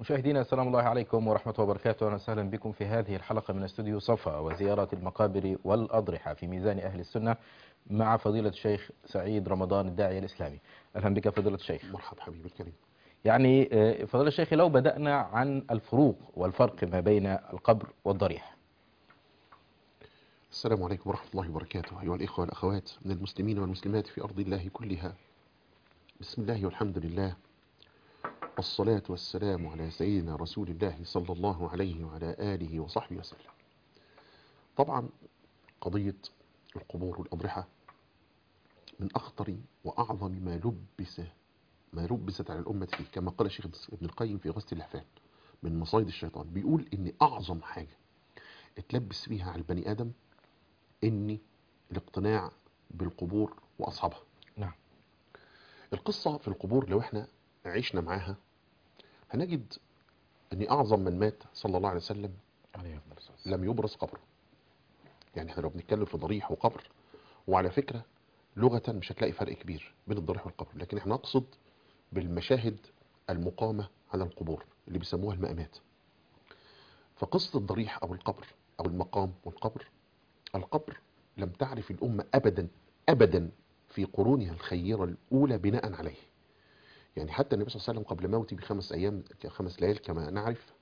مشاهدينا السلام الله عليكم ورحمة الله وبركاته أهلا وسهلا بكم في هذه الحلقة من استوديو صفا وزيارة المقابر والأضرحة في ميزان أهل السنة مع فضيلة الشيخ سعيد رمضان الداعية الإسلامي أهلا بك فضيلة الشيخ مرحبا حبيبي الكريم يعني آه، فضيلة الشيخ لو بدأنا عن الفروق والفرق ما بين القبر والضريح السلام عليكم ورحمة الله وبركاته أيها الإخوة والأخوات من المسلمين والمسلمات في أرض الله كلها بسم الله والحمد لله والصلاة والسلام على سيدنا رسول الله صلى الله عليه وعلى آله وصحبه وسلم طبعا قضية القبور والأضرحة من أخطر وأعظم ما لبس ما لبست على الأمة فيه كما قال الشيخ ابن القيم في غسل اللحفان من مصايد الشيطان بيقول إن أعظم حاجة اتلبس فيها على البني آدم إن الاقتناع بالقبور وأصحابها نعم القصة في القبور لو احنا عشنا معاها هنجد ان اعظم من مات صلى الله عليه وسلم عليه أفضل الصلاة والسلام. لم يبرز قبره يعني احنا لو بنتكلم في ضريح وقبر وعلى فكرة لغة مش هتلاقي فرق كبير بين الضريح والقبر لكن احنا نقصد بالمشاهد المقامة على القبور اللي بيسموها المقامات فقصة الضريح او القبر او المقام والقبر القبر لم تعرف الأمة أبدا أبدا في قرونها الخيرة الأولى بناء عليه يعني حتى النبي صلى الله عليه وسلم قبل موته بخمس أيام خمس ليال كما نعرف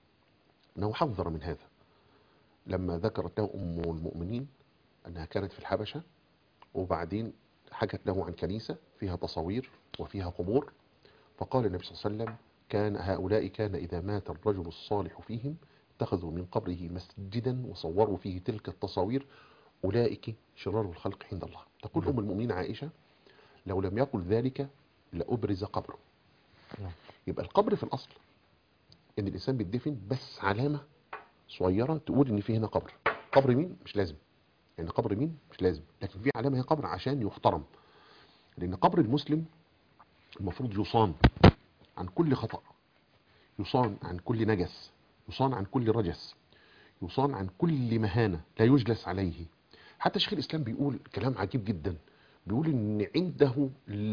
أنه حذر من هذا لما ذكرت له أم المؤمنين أنها كانت في الحبشة وبعدين حكت له عن كنيسة فيها تصاوير وفيها قبور فقال النبي صلى الله عليه وسلم كان هؤلاء كان إذا مات الرجل الصالح فيهم اتخذوا من قبره مسجدا وصوروا فيه تلك التصاوير أولئك شرار الخلق عند الله تقول أم المؤمنين عائشة لو لم يقل ذلك لأبرز قبره نعم. يبقى القبر في الأصل إن الإنسان بيدفن بس علامة صغيرة تقول إن في هنا قبر قبر مين مش لازم يعني قبر مين مش لازم لكن في علامة هي قبر عشان يحترم لأن قبر المسلم المفروض يصان عن كل خطأ يصان عن كل نجس يصان عن كل رجس يصان عن كل مهانة لا يجلس عليه حتى شيخ الإسلام بيقول كلام عجيب جدا بيقول إن عنده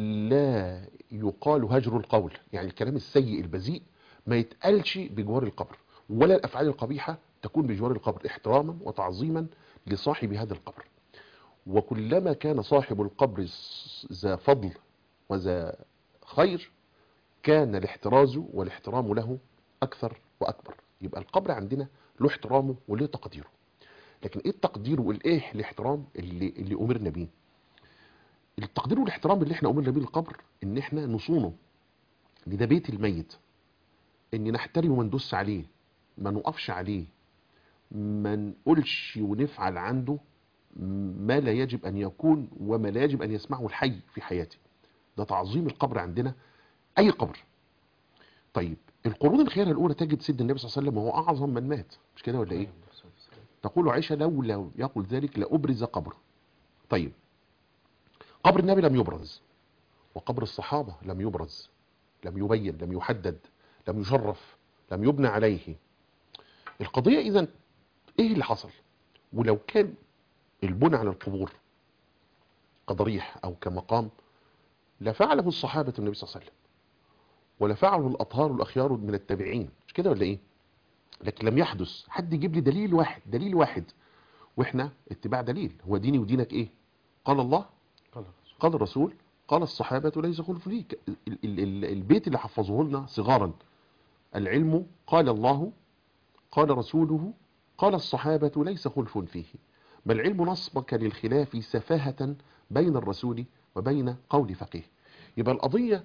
لا يقال هجر القول يعني الكلام السيء البذيء ما يتقالش بجوار القبر ولا الأفعال القبيحة تكون بجوار القبر احتراما وتعظيما لصاحب هذا القبر وكلما كان صاحب القبر ذا فضل وذا خير كان الاحتراز والاحترام له أكثر وأكبر يبقى القبر عندنا له احترامه وله تقديره لكن ايه التقدير والايه الاحترام اللي اللي امرنا بيه التقدير والاحترام اللي احنا امرنا بيه القبر ان احنا نصونه ان ده بيت الميت ان نحترمه وما ندوس عليه ما نقفش عليه ما نقولش ونفعل عنده ما لا يجب ان يكون وما لا يجب ان يسمعه الحي في حياته ده تعظيم القبر عندنا اي قبر طيب القرون الخيرة الأولى تجد سيدنا النبي صلى الله عليه وسلم وهو أعظم من مات مش كده ولا إيه تقول عائشة لو لو يقول ذلك لأبرز قبره طيب قبر النبي لم يبرز وقبر الصحابة لم يبرز لم يبين لم يحدد لم يشرف لم يبنى عليه القضية إذا إيه اللي حصل ولو كان البنى على القبور كضريح أو كمقام لفعله الصحابة النبي صلى الله عليه وسلم ولا فعله الأطهار والأخيار من التابعين مش كده ولا إيه لكن لم يحدث حد يجيب لي دليل واحد دليل واحد وإحنا اتباع دليل هو ديني ودينك إيه قال الله قال الرسول قال الصحابة ليس خلف ليك ال- ال- ال- البيت اللي حفظوه لنا صغارا العلم قال الله قال رسوله قال الصحابة ليس خلف فيه بل علم نصبك للخلاف سفاهة بين الرسول وبين قول فقيه يبقى القضية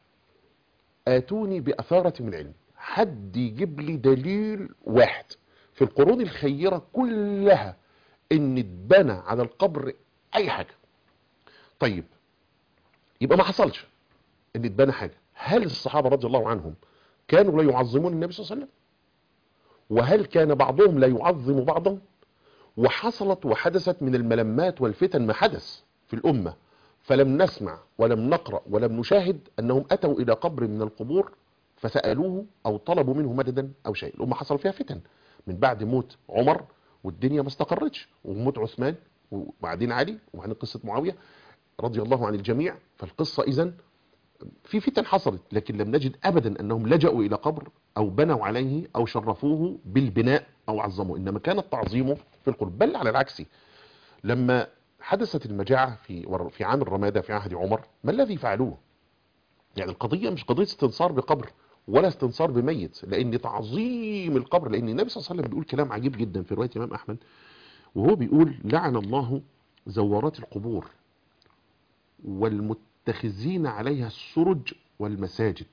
آتوني بأثارة من علم حد يجيب لي دليل واحد في القرون الخيرة كلها ان اتبنى على القبر اي حاجة طيب يبقى ما حصلش ان اتبنى حاجة هل الصحابة رضي الله عنهم كانوا لا يعظمون النبي صلى الله عليه وسلم وهل كان بعضهم لا يعظم بعضا وحصلت وحدثت من الملمات والفتن ما حدث في الأمة فلم نسمع ولم نقرأ ولم نشاهد أنهم أتوا إلى قبر من القبور فسألوه أو طلبوا منه مددا أو شيء الأمة حصل فيها فتن من بعد موت عمر والدنيا ما استقرتش وموت عثمان وبعدين علي وبعدين قصة معاوية رضي الله عن الجميع فالقصة إذن في فتن حصلت لكن لم نجد أبدا أنهم لجأوا إلى قبر او بنوا عليه او شرفوه بالبناء او عظموه انما كان التعظيم في القلوب بل على العكس لما حدثت المجاعة في ور- في عام الرمادة في عهد عمر ما الذي فعلوه يعني القضية مش قضية استنصار بقبر ولا استنصار بميت لان تعظيم القبر لان النبي صلى الله عليه وسلم بيقول كلام عجيب جدا في رواية امام احمد وهو بيقول لعن الله زوارات القبور والمتخذين عليها السرج والمساجد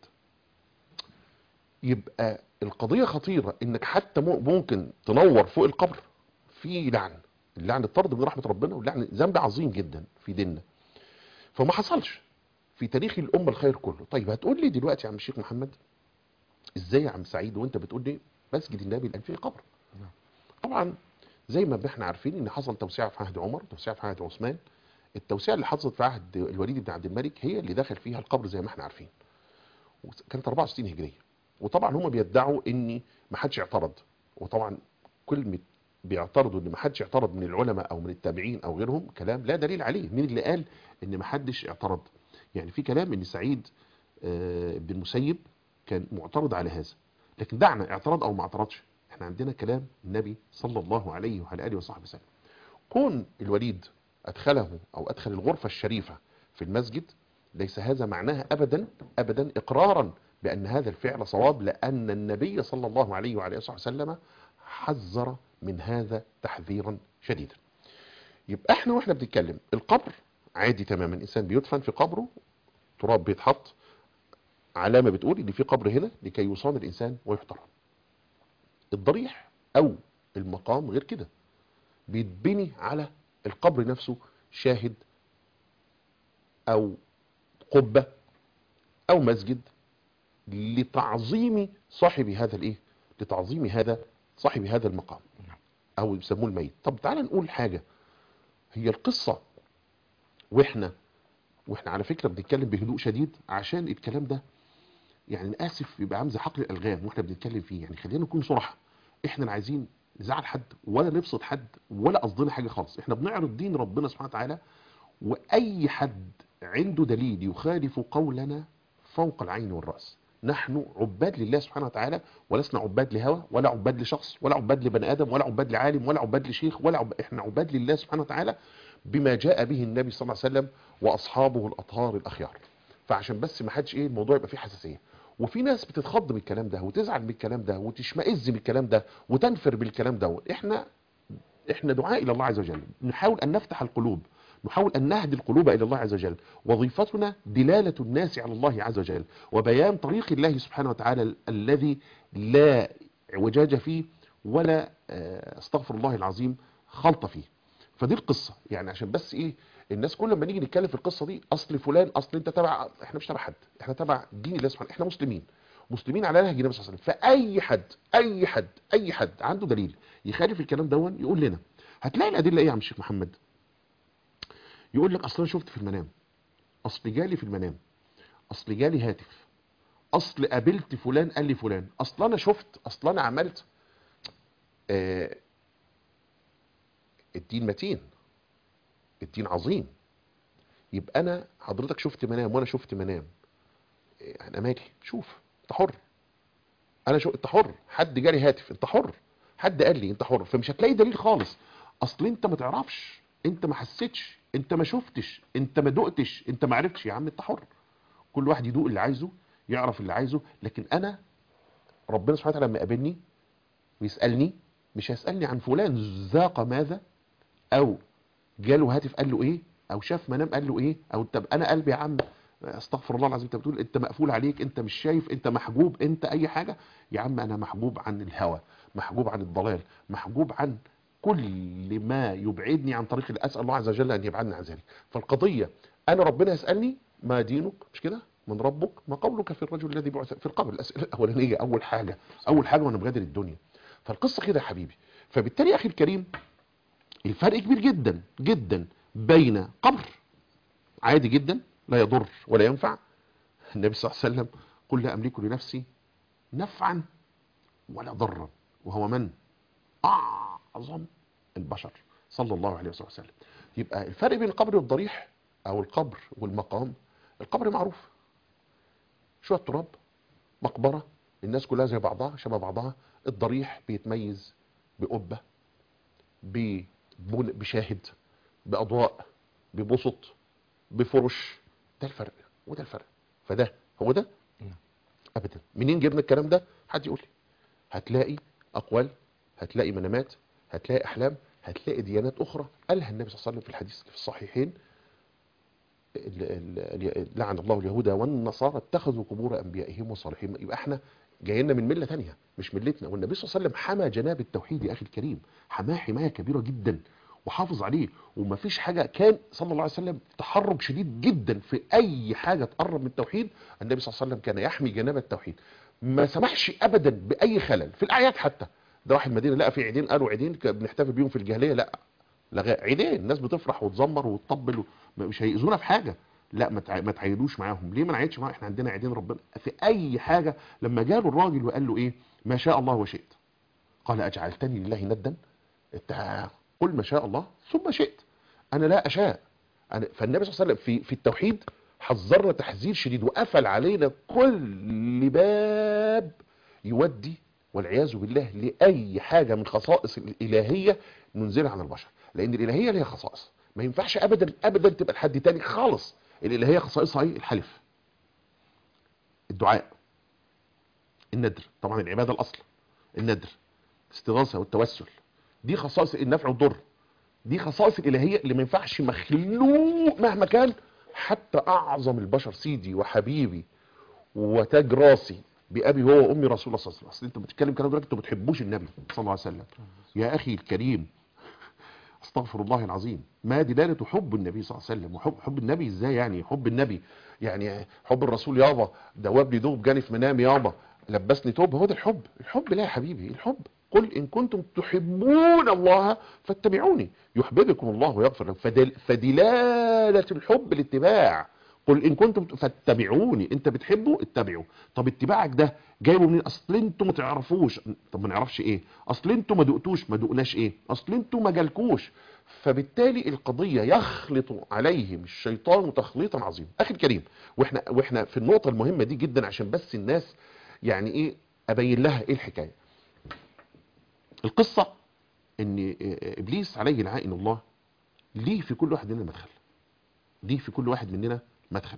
يبقى القضية خطيرة انك حتى مو- ممكن تنور فوق القبر في لعن اللعن الطرد من رحمة ربنا واللعن ذنب عظيم جدا في ديننا فما حصلش في تاريخ الأمة الخير كله طيب هتقول لي دلوقتي يا عم الشيخ محمد ازاي يا عم سعيد وانت بتقول لي مسجد النبي الان فيه قبر نعم. طبعا زي ما احنا عارفين ان حصل توسعه في عهد عمر توسعه في عهد عثمان التوسعه اللي حصلت في عهد الوليد بن عبد الملك هي اللي دخل فيها القبر زي ما احنا عارفين كانت 64 هجريه وطبعا هم بيدعوا ان ما حدش اعترض وطبعا كلمه بيعترضوا ان ما حدش اعترض من العلماء او من التابعين او غيرهم كلام لا دليل عليه مين اللي قال ان ما حدش اعترض يعني في كلام ان سعيد آه، بن المسيب كان معترض على هذا لكن دعنا اعترض او ما اعترضش احنا عندنا كلام النبي صلى الله عليه وعلى اله وصحبه وسلم كون الوليد ادخله او ادخل الغرفه الشريفه في المسجد ليس هذا معناها ابدا ابدا اقرارا بان هذا الفعل صواب لان النبي صلى الله عليه وعلى اله وصحبه وسلم حذر من هذا تحذيرا شديدا يبقى احنا واحنا بنتكلم القبر عادي تماما الانسان بيدفن في قبره تراب بيتحط علامه بتقول ان في قبر هنا لكي يصان الانسان ويحترم الضريح او المقام غير كده بيتبني على القبر نفسه شاهد او قبه او مسجد لتعظيم صاحب هذا الايه لتعظيم هذا صاحب هذا المقام او يسموه الميت طب تعالى نقول حاجه هي القصه واحنا واحنا على فكره بنتكلم بهدوء شديد عشان الكلام ده يعني أنا اسف يبقى عامل زي حقل الالغام واحنا بنتكلم فيه يعني خلينا نكون صراحه احنا لا عايزين نزعل حد ولا نبسط حد ولا قصدنا حاجه خالص احنا بنعرض دين ربنا سبحانه وتعالى واي حد عنده دليل يخالف قولنا فوق العين والراس نحن عباد لله سبحانه وتعالى ولسنا عباد لهوى ولا عباد لشخص ولا عباد لبني ادم ولا عباد لعالم ولا عباد لشيخ ولا عب... احنا عباد لله سبحانه وتعالى بما جاء به النبي صلى الله عليه وسلم واصحابه الاطهار الاخيار فعشان بس ما حدش ايه الموضوع يبقى فيه حساسيه وفي ناس بتتخض من الكلام ده وتزعل من الكلام ده وتشمئز من الكلام ده وتنفر بالكلام ده احنا احنا دعاء الى الله عز وجل نحاول ان نفتح القلوب نحاول ان نهدي القلوب الى الله عز وجل وظيفتنا دلاله الناس على الله عز وجل وبيان طريق الله سبحانه وتعالى ال- الذي لا اعوجاج فيه ولا آه، استغفر الله العظيم خلط فيه فدي القصه يعني عشان بس ايه الناس كل ما نيجي نتكلم في القصه دي اصل فلان اصل انت تبع احنا مش تبع حد احنا تبع دين الله سبحانه احنا مسلمين مسلمين على نهج النبي صلى الله عليه وسلم فاي حد اي حد اي حد عنده دليل يخالف الكلام دون يقول لنا هتلاقي الادله ايه يا عم الشيخ محمد يقول لك اصل انا شفت في المنام اصل جالي في المنام اصل جالي هاتف اصل قابلت فلان قال لي فلان اصل انا شفت اصل انا عملت آه الدين متين الدين عظيم يبقى انا حضرتك شفت منام وانا شفت منام إيه، انا مالي شوف انت حر انا شو انت حر حد جالي هاتف انت حر حد قال لي انت حر فمش هتلاقي دليل خالص اصل انت ما تعرفش انت ما حسيتش انت ما شفتش انت ما دقتش انت ما عرفتش يا عم انت حر كل واحد يدوق اللي عايزه يعرف اللي عايزه لكن انا ربنا سبحانه وتعالى لما يقابلني ويسالني مش هيسالني عن فلان ذاق ماذا او جاله هاتف قال له ايه او شاف منام قال له ايه او طب انا قلبي يا عم استغفر الله العظيم انت بتقول انت مقفول عليك انت مش شايف انت محجوب انت اي حاجه يا عم انا محجوب عن الهوى محجوب عن الضلال محجوب عن كل ما يبعدني عن طريق الله اسال الله عز وجل ان يبعدنا عن ذلك فالقضيه انا ربنا يسالني ما دينك مش كده من ربك ما قولك في الرجل الذي بعث في القبر الاسئله الاولانيه اول حاجه اول حاجه وانا بغادر الدنيا فالقصه كده يا حبيبي فبالتالي يا اخي الكريم الفرق كبير جدا جدا بين قبر عادي جدا لا يضر ولا ينفع النبي صلى الله عليه وسلم قل لا أملك لنفسي نفعا ولا ضرا وهو من أعظم البشر صلى الله عليه وسلم يبقى الفرق بين القبر والضريح أو القبر والمقام القبر معروف شوية تراب مقبرة الناس كلها زي بعضها شبه بعضها الضريح بيتميز بقبه ببن- بشاهد باضواء ببسط بفرش ده الفرق وده الفرق فده هو ده نعم. ابدا منين جبنا الكلام ده حد يقول لي هتلاقي اقوال هتلاقي منامات هتلاقي احلام هتلاقي ديانات اخرى قالها النبي صلى الله عليه وسلم في الحديث في الصحيحين ال- ال- ال- لعن الله اليهود والنصارى اتخذوا قبور انبيائهم وصالحين يبقى احنا جايين من مله تانية مش ملتنا والنبي صلى الله عليه وسلم حمى جناب التوحيد يا اخي الكريم حماه حمايه كبيره جدا وحافظ عليه ومفيش حاجه كان صلى الله عليه وسلم تحرك شديد جدا في اي حاجه تقرب من التوحيد النبي صلى الله عليه وسلم كان يحمي جناب التوحيد ما سمحش ابدا باي خلل في الاعياد حتى ده واحد مدينه لقى في عيدين قالوا عيدين ك- بنحتفل بيهم في الجاهليه لا لغاء عيدين الناس بتفرح وتزمر وتطبل و- مش هيأذونا في حاجه لا ما تع- ما تعيدوش معاهم ليه ما نعيدش معاهم احنا عندنا عيدين ربنا في اي حاجه لما جاله الراجل وقال له ايه ما شاء الله وشئت قال اجعلتني لله ندا انت قل ما شاء الله ثم شئت انا لا اشاء أنا فالنبي صلى الله عليه وسلم في في التوحيد حذرنا تحذير شديد وقفل علينا كل باب يودي والعياذ بالله لاي حاجه من خصائص الالهيه ننزلها عن البشر لان الالهيه ليها خصائص ما ينفعش ابدا ابدا تبقى لحد تاني خالص الالهيه خصائصها ايه الحلف الدعاء الندر طبعا العباده الاصل الندر الاستغاثه والتوسل دي خصائص النفع والضر دي خصائص الالهيه اللي ما ينفعش مخلوق مهما كان حتى اعظم البشر سيدي وحبيبي وتاج راسي بابي هو وامي رسول الله صلى الله عليه وسلم اصل انت بتتكلم كلام دلوقتي انت ما بتحبوش النبي صلى الله عليه وسلم يا اخي الكريم استغفر الله العظيم ما دلاله حب النبي صلى الله عليه وسلم وحب حب النبي ازاي يعني حب النبي يعني حب الرسول يابا دواب لي دوب جاني في منامي يابا لبسني توب هو ده الحب الحب لا يا حبيبي الحب قل ان كنتم تحبون الله فاتبعوني يحببكم الله ويغفر لكم فدل فدلاله الحب الاتباع قل ان كنتم فاتبعوني انت بتحبه اتبعه طب اتباعك ده جايبه منين اصل انتوا ما تعرفوش طب ما نعرفش ايه اصل انتوا ما دقتوش ما دقناش ايه اصل انتوا ما جالكوش فبالتالي القضيه يخلط عليهم الشيطان تخليطا عظيما اخي الكريم واحنا واحنا في النقطه المهمه دي جدا عشان بس الناس يعني ايه ابين لها ايه الحكايه القصه ان ابليس عليه لعائن الله ليه في كل واحد مننا مدخل ليه في كل واحد مننا مدخل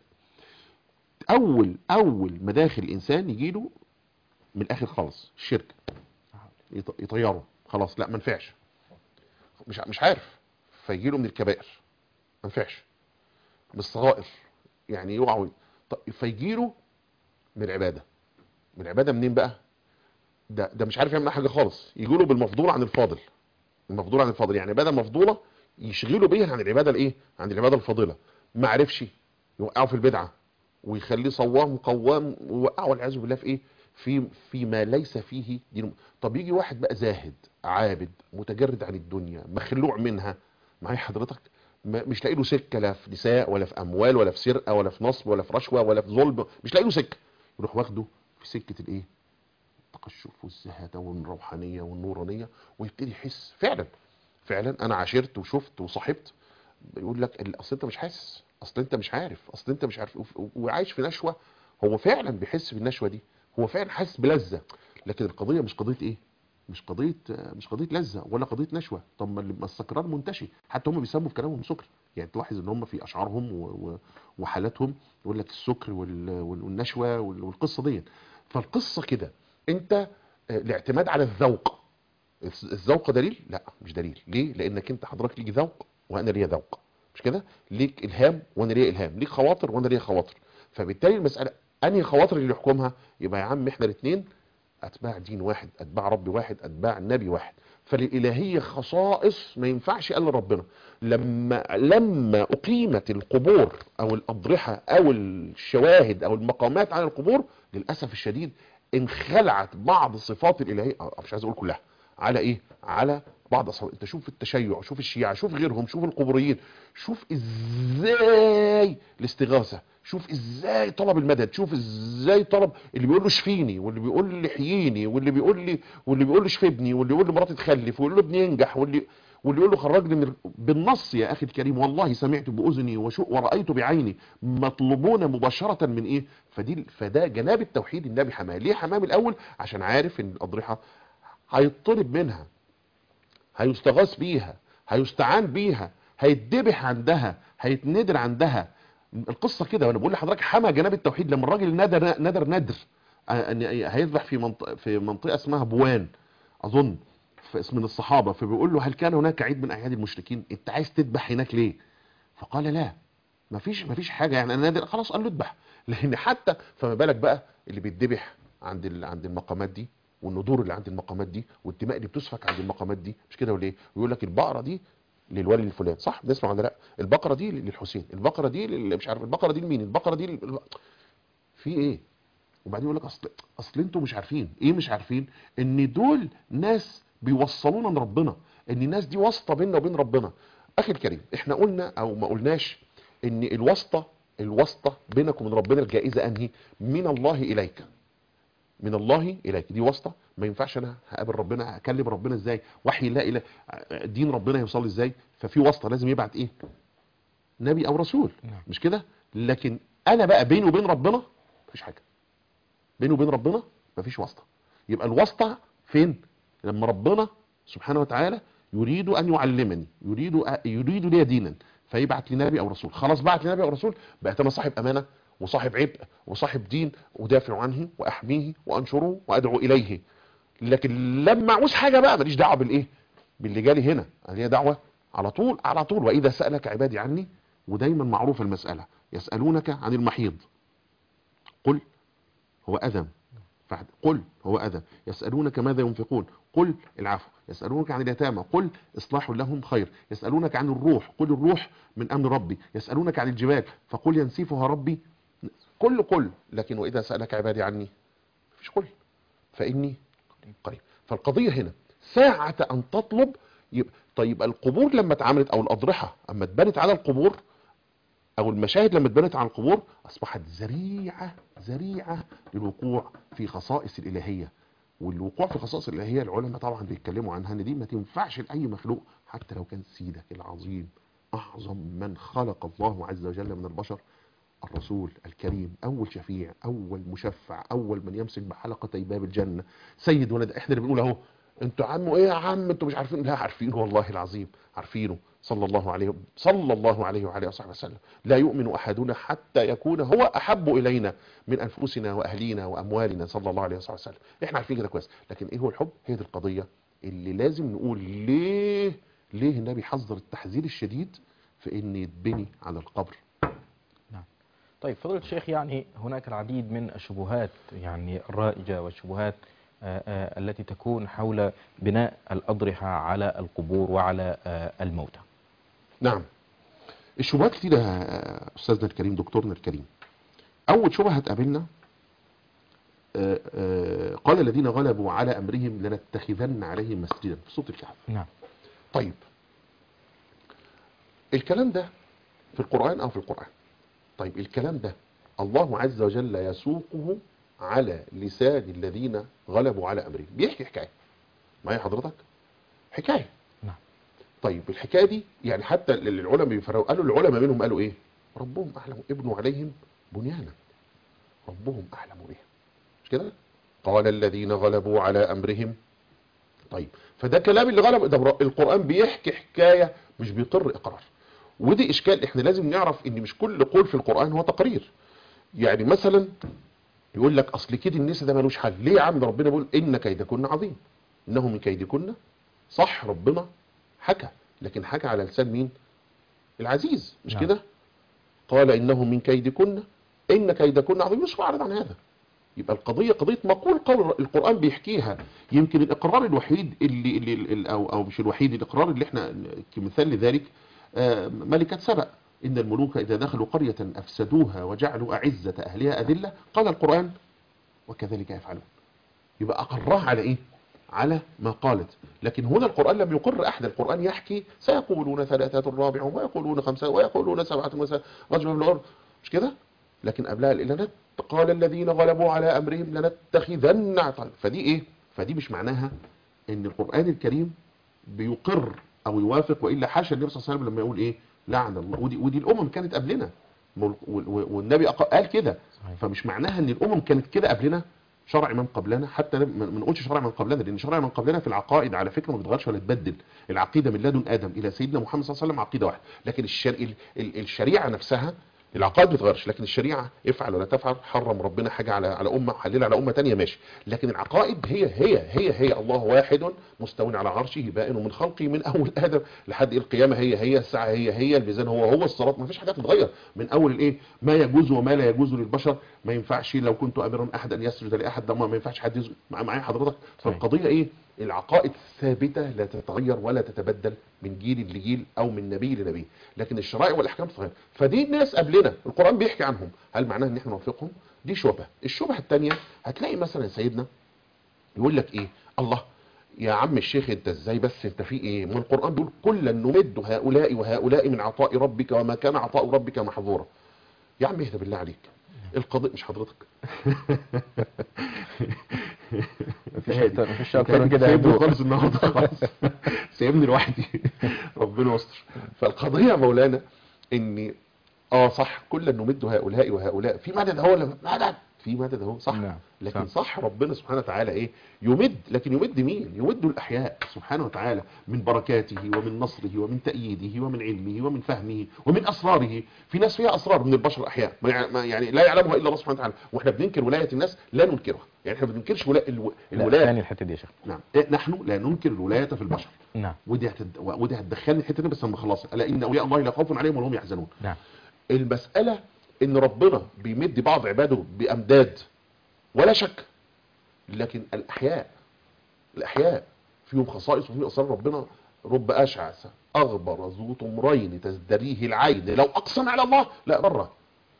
اول اول مداخل الانسان يجيله من الاخر خالص الشرك يط- يطيره خلاص لا ما نفعش مش ع- مش عارف فيجيله من الكبائر ما نفعش من الصغائر يعني يقعوا ط- فيجيله من العباده من العباده منين بقى ده ده مش عارف يعمل حاجه خالص يجيله بالمفضول عن الفاضل المفضول عن الفاضل يعني عباده مفضوله يشغلوا بيها عن العباده الايه عن العباده الفاضله ما عرفش يوقعه في البدعه ويخليه صوام قوام ويوقعه والعياذ بالله في ايه في فيما ليس فيه دين طب يجي واحد بقى زاهد عابد متجرد عن الدنيا مخلوع منها معايا حضرتك ما- مش لاقي له سكه لا في نساء ولا في اموال ولا في سرقه ولا في نصب ولا في رشوه ولا في ظلم مش لاقي له سكه يروح واخده في سكه الايه التقشف والزهاده والروحانيه والنورانيه ويبتدي يحس فعلا فعلا انا عاشرت وشفت وصاحبت يقول لك ال- اصل انت مش حاسس اصل انت مش عارف اصل انت مش عارف وف- وعايش في نشوه هو فعلا بيحس بالنشوه دي هو فعلا حاسس بلذه لكن القضيه مش قضيه ايه مش قضيه مش قضيه لذه ولا قضيه نشوه طب ما اللي- ما السكران منتشي حتى هم بيسموا في كلامهم سكر يعني تلاحظ ان هم في اشعارهم و- و- وحالاتهم يقول لك السكر وال- وال- والنشوه وال- والقصه دي فالقصه كده انت آه، الاعتماد على الذوق الز- الذوق دليل لا مش دليل ليه لانك انت حضرتك ليك ذوق وانا ليا ذوق مش كده ليك الهام وانا ليا الهام ليك خواطر وانا ليا خواطر فبالتالي المساله انهي خواطر اللي يحكمها يبقى يا عم احنا الاثنين اتباع دين واحد اتباع رب واحد اتباع نبي واحد فللالهيه خصائص ما ينفعش الا ربنا لما لما اقيمت القبور او الاضرحه او الشواهد او المقامات على القبور للاسف الشديد انخلعت بعض صفات الالهيه أو مش عايز اقول كلها على ايه على بعض اصحاب انت شوف التشيع شوف الشيعة شوف غيرهم شوف القبوريين شوف ازاي الاستغاثة شوف ازاي طلب المدد شوف ازاي طلب اللي بيقول له اشفيني واللي بيقول لي احييني واللي بيقول لي واللي بيقول لي اشفي ابني واللي يقول لي مراتي تخلف واللي يقول له ابني ينجح واللي واللي يقول له خرجني من بالنص يا اخي الكريم والله سمعت باذني وشو ورايت بعيني مطلوبون مباشره من ايه فدي فده جناب التوحيد النبي حماه ليه حماه من الاول عشان عارف ان الاضرحه هيطلب منها هيستغاث بيها هيستعان بيها هيتذبح عندها هيتندر عندها القصه كده وانا بقول لحضرتك حمى جناب التوحيد لما الراجل ندر ندر ندر آه، ان هيذبح في منطقه في منطقه اسمها بوان اظن في اسم من الصحابه فبيقول له هل كان هناك عيد من اعياد المشركين انت عايز تذبح هناك ليه فقال لا مفيش مفيش حاجه يعني انا نادر خلاص قال له اذبح لان حتى فما بالك بقى اللي بيتذبح عند ال- عند المقامات دي والندور اللي عند المقامات دي والدماء اللي بتسفك عند المقامات دي مش كده ولا ايه ويقول لك البقره دي للولي الفلاني صح بنسمع ولا لا البقره دي للحسين البقره دي لل- مش عارف البقره دي لمين البقره دي لل... في ايه وبعدين يقول لك اصل اصل انتوا مش عارفين ايه مش عارفين ان دول ناس بيوصلونا لربنا ان الناس دي واسطه بيننا وبين ربنا اخي الكريم احنا قلنا او ما قلناش ان الواسطه الواسطه بينك وبين ربنا الجائزه انهي من الله اليك من الله اليك دي واسطه ما ينفعش انا هقابل ربنا هكلم ربنا ازاي وحي لا اله دين ربنا يوصل لي ازاي ففي واسطه لازم يبعت ايه نبي او رسول نعم. مش كده لكن انا بقى بيني وبين ربنا مفيش حاجه بيني وبين ربنا مفيش واسطه يبقى الواسطه فين لما ربنا سبحانه وتعالى يريد ان يعلمني يريد أ- يريد لي دينا فيبعت لي نبي او رسول خلاص بعت لي نبي او رسول بقيت انا صاحب امانه وصاحب عبء وصاحب دين ودافع عنه واحميه وانشره وادعو اليه لكن لما اعوز حاجه بقى ماليش دعوه بالايه باللي جالي هنا هي دعوه على طول على طول واذا سالك عبادي عني ودايما معروف المساله يسالونك عن المحيض قل هو اذى فعد- قل هو اذى يسالونك ماذا ينفقون قل العفو يسالونك عن اليتامى قل اصلاح لهم خير يسالونك عن الروح قل الروح من امر ربي يسالونك عن الجبال فقل ينسفها ربي كل قل لكن واذا سالك عبادي عني مفيش قل فاني قريب فالقضيه هنا ساعه ان تطلب يبقى طيب القبور لما اتعملت او الاضرحه اما اتبنت على القبور او المشاهد لما اتبنت على القبور اصبحت ذريعه ذريعه للوقوع في خصائص الالهيه والوقوع في خصائص الالهيه العلماء طبعا بيتكلموا عنها ان دي ما تنفعش لاي مخلوق حتى لو كان سيدك العظيم اعظم من خلق الله عز وجل من البشر الرسول الكريم اول شفيع اول مشفع اول من يمسك بحلقتي باب الجنه سيد ولد احنا اللي بنقول اهو انتوا عمو ايه يا عم انتوا مش عارفين لا عارفينه والله العظيم عارفينه صلى الله عليه صلى الله عليه وعلى اله وصحبه وسلم لا يؤمن احدنا حتى يكون هو احب الينا من انفسنا واهلينا واموالنا صلى الله عليه وصحبه وسلم احنا عارفين كده كويس لكن ايه هو الحب هي دي القضيه اللي لازم نقول ليه ليه النبي حذر التحذير الشديد في ان يتبني على القبر طيب فضيلة الشيخ يعني هناك العديد من الشبهات يعني الرائجة والشبهات آه، آه، التي تكون حول بناء الأضرحة على القبور وعلى آه، الموتى نعم الشبهات كتير يا استاذنا الكريم دكتورنا الكريم اول شبهه هتقابلنا آه، آه، قال الذين غلبوا على امرهم لنتخذن عليهم مسجدا في سوره الكهف نعم طيب الكلام ده في القرآن أو في القرآن طيب الكلام ده الله عز وجل يسوقه على لسان الذين غلبوا على أمرهم بيحكي حكاية معايا حضرتك حكاية نعم. طيب الحكاية دي يعني حتى ال- العلماء بيفرقوا قالوا العلماء منهم قالوا ايه ربهم أعلم ابنوا عليهم بنيانا ربهم أعلم بهم مش كده قال الذين غلبوا على أمرهم طيب فده كلام اللي غلب ده بر- القرآن بيحكي حكاية مش بيقر إقرار ودي إشكال إحنا لازم نعرف إن مش كل قول في القرآن هو تقرير يعني مثلا يقول لك أصل كيد النساء ده ملوش حل ليه يا عم ده ربنا بيقول إن كيدكن عظيم إنه من كيدكن صح ربنا حكى لكن حكى على لسان مين العزيز مش نعم. كده قال إنه من كيدكن إن كيدكن عظيم مش معرض عن هذا يبقى القضية قضية مقول قول القرآن بيحكيها يمكن الإقرار الوحيد اللي, اللي اللي- أو, أو مش الوحيد الإقرار اللي احنا كمثال لذلك آه، ملكة سبأ إن الملوك إذا دخلوا قرية أفسدوها وجعلوا أعزة أهلها أذلة قال القرآن وكذلك يفعلون يبقى أقرها على إيه؟ على ما قالت لكن هنا القرآن لم يقر أحد القرآن يحكي سيقولون ثلاثة رابع ويقولون خمسة ويقولون سبعة وسبعة رجل من الأرض مش كده؟ لكن قبلها لنت قال الذين غلبوا على امرهم لنتخذن طيب فدي ايه فدي مش معناها ان القران الكريم بيقر او يوافق والا حاشا النبي صلى الله عليه وسلم لما يقول ايه لعن الله ودي ودي الامم كانت قبلنا مول- وال- وال- والنبي أق- قال كده صحيح. فمش معناها ان الامم كانت كده قبلنا شرع من قبلنا حتى ما ما نقولش شرع من قبلنا لان شرع من قبلنا في العقائد على فكره ما بيتغيرش ولا يتبدل العقيده من لدن ادم الى سيدنا محمد صلى الله عليه وسلم عقيده واحده لكن الشر... ال... ال... الشريعه نفسها العقائد ما بتتغيرش لكن الشريعه افعل ولا تفعل حرم ربنا حاجه على على امه حللها على امه تانية ماشي لكن العقائد هي هي هي هي الله واحد مستو على عرشه بائن من خلقه من اول ادم لحد القيامه هي هي الساعه هي هي الميزان هو هو الصراط ما فيش حاجه تتغير من اول الايه ما يجوز وما لا يجوز للبشر ما ينفعش لو كنت امرا احد ان يسجد لاحد ده ما ما ينفعش حد يسجد مع- معايا حضرتك صحيح. فالقضيه ايه العقائد ثابته لا تتغير ولا تتبدل من جيل لجيل او من نبي لنبي لكن الشرائع والاحكام تتغير فدي الناس قبلنا القران بيحكي عنهم هل معناه ان احنا نوافقهم دي شبهه الشبهه الثانيه هتلاقي مثلا سيدنا يقول لك ايه الله يا عم الشيخ انت ازاي بس انت في ايه ما القران بيقول كلا نمد هؤلاء وهؤلاء من عطاء ربك وما كان عطاء ربك محظورا يا عم اهدى بالله عليك القضيه مش حضرتك مفيش اكتر مفيش انت اكتر من كده يا سايبني هدوء. خالص النهارده خلاص سايبني لوحدي ربنا يستر فالقضيه يا مولانا ان اه صح كلا نمد هؤلاء وهؤلاء في مدد اهو ولا مدد في مدد اهو صح نعم، لكن صح. صح ربنا سبحانه وتعالى ايه يمد لكن يمد مين يمد الاحياء سبحانه وتعالى من بركاته ومن نصره ومن تأييده ومن علمه ومن فهمه ومن اسراره في ناس فيها اسرار من البشر احياء ما يع- ما يعني لا يعلمها الا الله سبحانه وتعالى واحنا بننكر ولايه الناس لا ننكرها يعني احنا ما بننكرش ولا الو- لا الولايه ثاني الحته دي يا شيخ نعم إيه، نحن لا ننكر الولايه في البشر نعم ودي هتد... ودي هتدخلني الحته دي بس لما اخلصها الا ان اولياء الله لا خوف عليهم ولا هم يحزنون نعم المساله ان ربنا بيمد بعض عباده بامداد ولا شك لكن الاحياء الاحياء فيهم خصائص وفيهم اسرار ربنا رب اشعث اغبر ذو طمرين تزدريه العين لو اقسم على الله لا بره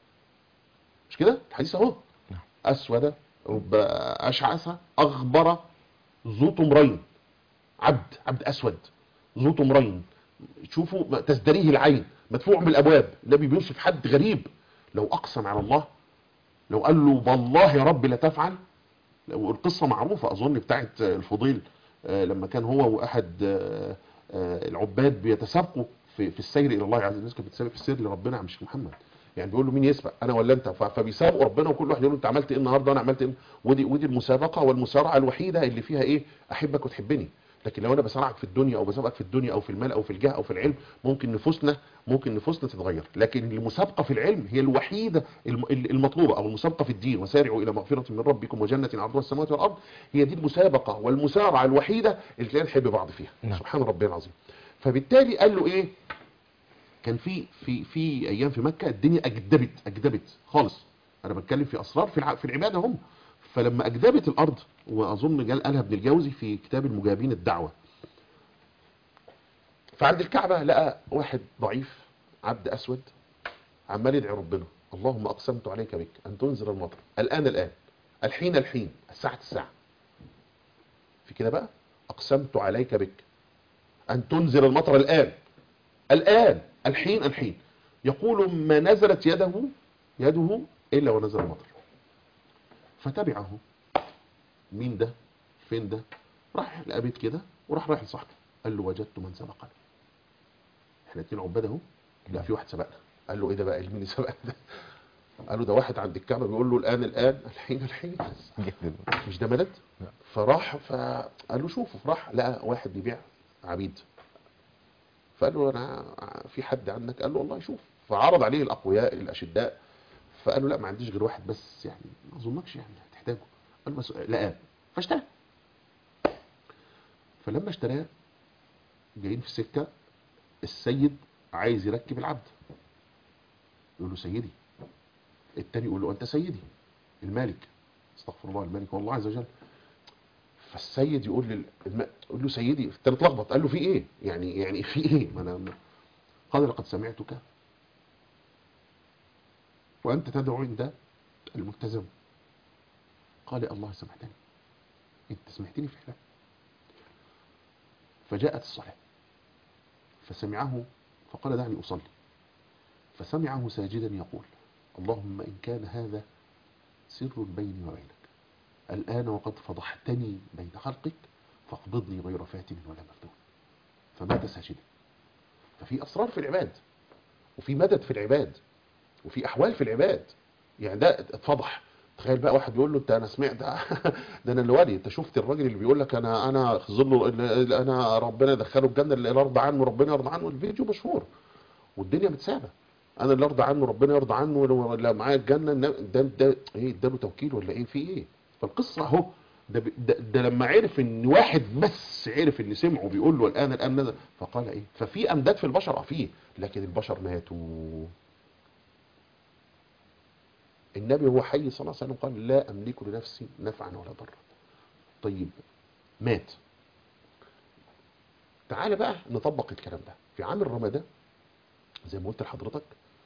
مش كده الحديث اهو نعم. اسود رب اشعث اغبر ذو طمرين عبد عبد اسود ذو طمرين شوفوا ما- تزدريه العين مدفوع بالابواب النبي بيوصف حد غريب لو اقسم على الله لو قال له والله يا رب لا تفعل لو القصه معروفه اظن بتاعت الفضيل آه، لما كان هو واحد آه، آه، العباد بيتسابقوا في في السير الى الله عز وجل الناس كانت بتسابق في السير لربنا يا مش محمد يعني بيقول له مين يسبق انا ولا انت ف- فبيسابقوا ربنا وكل واحد يقول له انت عملت ايه النهارده وانا عملت ايه ودي ودي المسابقه والمسارعه الوحيده اللي فيها ايه احبك وتحبني لكن لو انا بسارعك في الدنيا او بسابقك في الدنيا او في المال او في الجاه او في العلم ممكن نفوسنا ممكن نفوسنا تتغير لكن المسابقه في العلم هي الوحيده الم- المطلوبه او المسابقه في الدين وسارعوا الى مغفره من ربكم وجنه عرضها السماوات والارض هي دي المسابقه والمسارعه الوحيده اللي تلاقينا نحب بعض فيها نعم. سبحان ربي العظيم فبالتالي قال له ايه كان في في في ايام في مكه الدنيا اجدبت اجدبت خالص انا بتكلم في اسرار في الع- في العباده هم فلما اجدبت الارض واظن قال قالها ابن الجوزي في كتاب المجابين الدعوه فعند الكعبه لقى واحد ضعيف عبد اسود عمال يدعي ربنا اللهم اقسمت عليك بك ان تنزل المطر الان الان الحين الحين الساعه الساعه في كده بقى اقسمت عليك بك ان تنزل المطر الان الآن الحين الحين يقول ما نزلت يده يده إلا ونزل المطر فتبعه مين ده فين ده راح لقى بيت كده وراح رايح لصاحبه قال له وجدت من سبقنا احنا اتنين عباد اهو لا في واحد سبقنا قال له ايه ده بقى مين اللي سبقنا ده قال له ده واحد عند الكعبه بيقول له الان الان الحين الحين جدا مش ده مدد لا. فراح فقال له شوفوا راح لقى واحد بيبيع عبيد فقال له انا في حد عندك قال له والله شوف فعرض عليه الاقوياء الاشداء فقال له لا ما عنديش غير واحد بس يعني ما اظنكش يعني هتحتاجه قال له بس لقاه فاشترى فلما اشتراه جايين في السكه السيد عايز يركب العبد يقول له سيدي التاني يقول له انت سيدي المالك استغفر الله الملك والله عز وجل فالسيد يقول لل... الم... يقول له سيدي التاني اتلخبط قال له في ايه يعني يعني في ايه ما انا ما- قال لقد سمعتك وانت تدعو عند الملتزم قال يا الله سمعتني انت سمعتني فعلا فجاءت الصلاه فسمعه فقال دعني اصلي فسمعه ساجدا يقول اللهم ان كان هذا سر بيني وبينك الآن وقد فضحتني بين خلقك فاقبضني غير فاتن ولا مفتون فمات ساجدا ففي اسرار في العباد وفي مدد في العباد وفي احوال في العباد يعني ده اتفضح تخيل بقى واحد بيقول له انت انا سمعت ده ده انا اللي ولي انت شفت الراجل اللي بيقول لك انا انا ظل انا ربنا يدخله الجنه اللي يرضى عنه ربنا يرضى عنه الفيديو مشهور والدنيا متسابه انا اللي ارضى عنه ربنا يرضى عنه لو لو معايا الجنه ده ده ايه اداله توكيل ولا ايه في ايه فالقصه اهو ده, ب- ده, ده لما عرف ان واحد بس عرف اللي سمعه بيقول له الان الان نزل فقال ايه ففي امداد في البشر اه فيه لكن البشر ماتوا النبي هو حي صلى الله عليه وسلم قال لا املك لنفسي نفعا ولا ضرا طيب مات تعال بقى نطبق الكلام ده في عام الرمضان زي ما قلت لحضرتك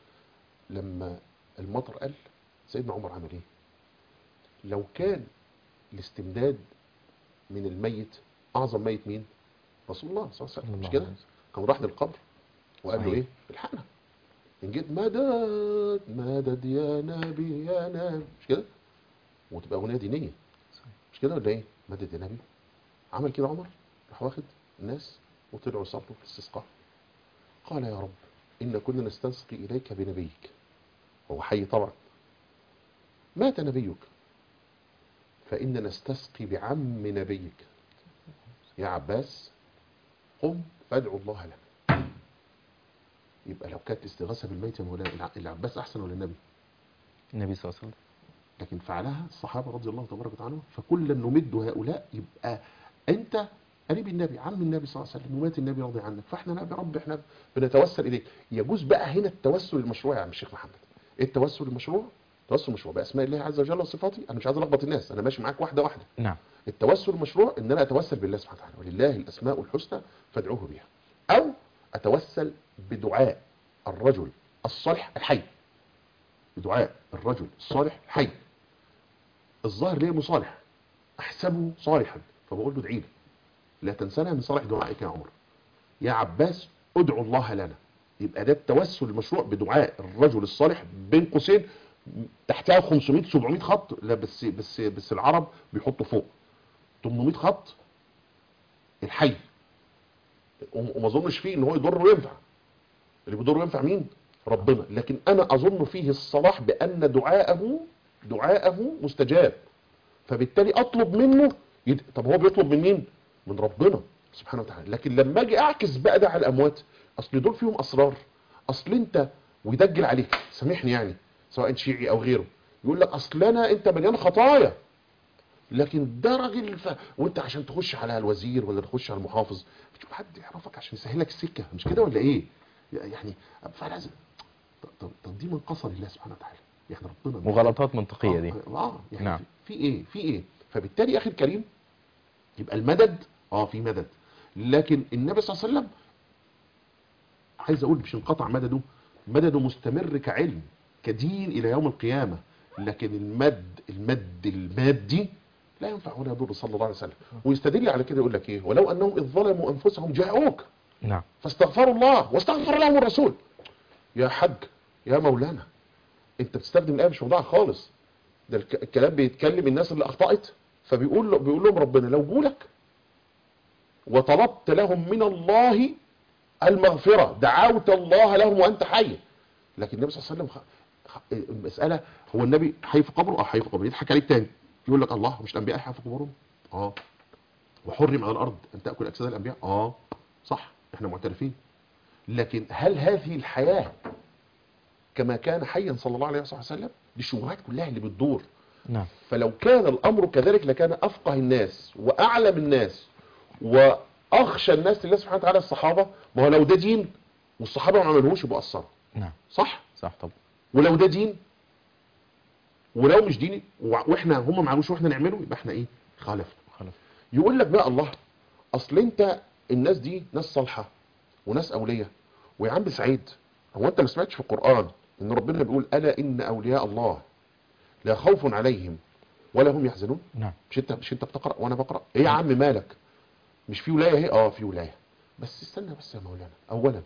لما المطر قل سيدنا عمر عمل ايه لو كان الاستمداد من الميت اعظم ميت مين رسول الله صلى الله عليه وسلم مش كده كان راح للقبر وقال له صحيح. ايه الحقنا ان جيت مدد مدد يا نبي يا نبي مش كده وتبقى اغنيه دينيه مش كده ولا ايه مدد يا نبي عمل كده عمر راح واخد الناس وطلعوا يصلوا في الاستسقاء قال يا رب إن كنا نستسقي إليك بنبيك هو حي طبعا مات نبيك فإن نستسقي بعم نبيك يا عباس قم فادعو الله لنا يبقى لو كانت استغاثة بالميت يا مولانا الع- العباس أحسن ولا النبي النبي صلى الله عليه وسلم لكن فعلها الصحابة رضي الله تبارك وتعالى فكلا نمد هؤلاء يبقى أنت قريب النبي عم النبي صلى الله عليه وسلم ومات النبي راضي عنك فاحنا لا يا رب احنا بنتوسل إليك يجوز بقى هنا التوسل المشروع يا عم الشيخ محمد ايه التوسل المشروع التوسل المشروع باسماء الله عز وجل وصفاته انا مش عايز الخبط الناس انا ماشي معاك واحده واحده نعم التوسل المشروع ان انا اتوسل بالله سبحانه وتعالى ولله الاسماء الحسنى فادعوه بها او اتوسل بدعاء الرجل الصالح الحي بدعاء الرجل الصالح الحي الظاهر ليه مصالح احسبه صالحا فبقول له ادعي لي لا تنسنا من صالح دعائك يا عمر يا عباس ادعو الله لنا يبقى ده التوسل المشروع بدعاء الرجل الصالح بين قوسين تحتها 500 700 خط لا بس بس بس العرب بيحطوا فوق 800 خط الحي وما اظنش فيه ان هو يضر وينفع اللي بيضر وينفع مين ربنا لكن انا اظن فيه الصلاح بان دعاءه دعاءه مستجاب فبالتالي اطلب منه يد... طب هو بيطلب من مين من ربنا سبحانه وتعالى لكن لما اجي اعكس بقى ده على الاموات اصل دول فيهم اسرار اصل انت ويدجل عليك سامحني يعني سواء شيعي او غيره يقول لك اصل انا انت مليان خطايا لكن ده راجل ف... وانت عشان تخش على الوزير ولا تخش على المحافظ بتشوف حد يعرفك عشان يسهلك السكه مش كده ولا ايه يعني فلازم طب, طب, طب دي من قصر الله سبحانه وتعالى يعني ربنا مغالطات منطقية دي اه, آه يعني نعم. في, في ايه في ايه فبالتالي يا اخي الكريم يبقى المدد اه في مدد لكن النبي صلى الله عليه وسلم عايز اقول مش انقطع مدده مدده مستمر كعلم كدين الى يوم القيامه لكن المد المد المادي لا ينفع ولا يضر صلى الله عليه وسلم ويستدل على كده يقول لك ايه ولو انهم اذ ظلموا انفسهم جاءوك نعم فاستغفروا الله واستغفر لهم الرسول يا حج يا مولانا انت بتستخدم الايه مش موضوعها خالص ده الك- الكلام بيتكلم الناس اللي اخطأت فبيقول له بيقول لهم ربنا لو جولك وطلبت لهم من الله المغفرة دعوت الله لهم وانت حي لكن النبي صلى الله عليه وسلم خ... خ... المسألة هو النبي حي في قبره اه حي في قبره يضحك عليك تاني يقول لك الله مش الانبياء حي في قبورهم اه وحرم على الارض ان تاكل اجساد الانبياء اه صح احنا معترفين لكن هل هذه الحياة كما كان حيا صلى الله عليه وسلم دي الشبهات كلها اللي بتدور نعم فلو كان الامر كذلك لكان افقه الناس واعلم الناس واخشى الناس لله سبحانه وتعالى الصحابه ما هو لو ده دين والصحابه ما عملوهوش يبقى قصروا نعم صح صح طبعا ولو ده دين ولو مش ديني وع- واحنا هم ما عملوش واحنا نعمله يبقى احنا ايه خالفنا خلاص يقول لك بقى الله اصل انت الناس دي ناس صالحه وناس اوليه ويا عم سعيد هو انت ما سمعتش في القران ان ربنا بيقول الا ان اولياء الله لا خوف عليهم ولا هم يحزنون نعم مش انت مش انت بتقرا وانا بقرا ايه يا عم مالك مش في ولايه اهي اه في ولايه بس استنى بس يا مولانا اولا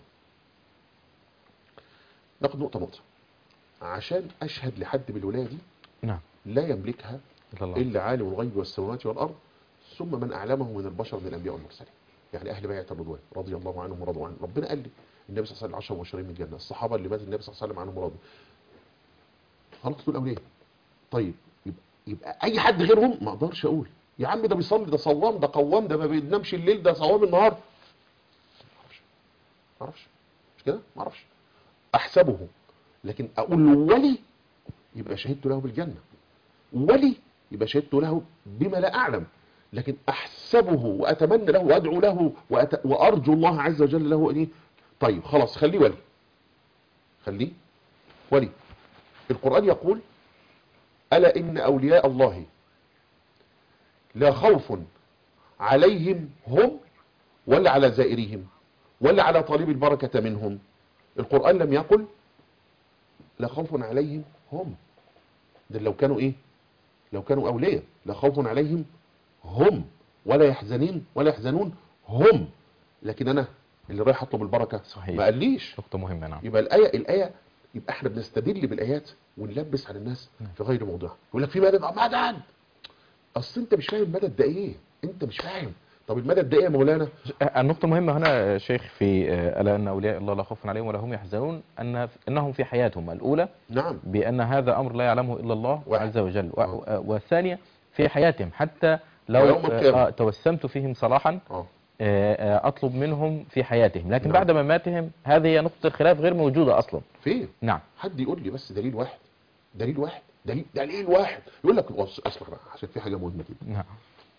ناخد نقطه نقطه عشان اشهد لحد بالولايه دي نعم لا يملكها إلا الله الا عالم الغيب والسماوات والارض ثم من اعلمه من البشر من الانبياء والمرسلين يعني اهل بيعه الرضوان رضي الله عنهم ورضوا عنه ربنا قال لي النبي صلى الله عليه وسلم 10 مبشرين من الجنه الصحابه اللي مات النبي صلى الله عليه وسلم عنهم ورضوا خلاص دول اولياء طيب يبقى, يبقى اي حد غيرهم ما اقدرش اقول يا عم ده بيصلي ده صوام ده قوام ده ما بينامش الليل ده صوام النهار ما اعرفش ما اعرفش مش كده ما اعرفش احسبه لكن اقول له ولي يبقى شهدت له بالجنه ولي يبقى شهدت له بما لا اعلم لكن احسبه واتمنى له وادعو له وأت... وارجو الله عز وجل له ايه طيب خلاص خليه ولي خليه ولي القران يقول الا ان اولياء الله لا خوف عليهم هم ولا على زائرهم ولا على طالب البركه منهم القران لم يقل لا خوف عليهم هم ده لو كانوا ايه لو كانوا اولياء لا خوف عليهم هم ولا يحزنين ولا يحزنون هم لكن انا اللي رايح اطلب البركه صحيح. ما قاليش نقطة مهمة نعم يبقى الايه الايه يبقى احنا بنستدل بالايات ونلبس على الناس نعم. في غير موضوعها يقول لك في مدد آه، مدد اصل انت مش فاهم المدد ده ايه انت مش فاهم طب المدد ده ايه يا مولانا النقطة مهمة هنا يا شيخ في آه، ألا أن أولياء الله لا خوف عليهم ولا هم يحزنون أن أنهم في حياتهم الأولى نعم بأن هذا أمر لا يعلمه إلا الله واحد. عز وجل و- آه. آه، والثانية في حياتهم حتى لو ويوم القيامة. آه، توسمت فيهم صلاحا اه آه، آه، أطلب منهم في حياتهم لكن نعم. بعد مماتهم هذه هي نقطة الخلاف غير موجودة أصلا فين نعم حد يقول لي بس دليل واحد دليل واحد دليل دليل واحد يقول لك بص اسمع بقى عشان في حاجه مهمه جدا نعم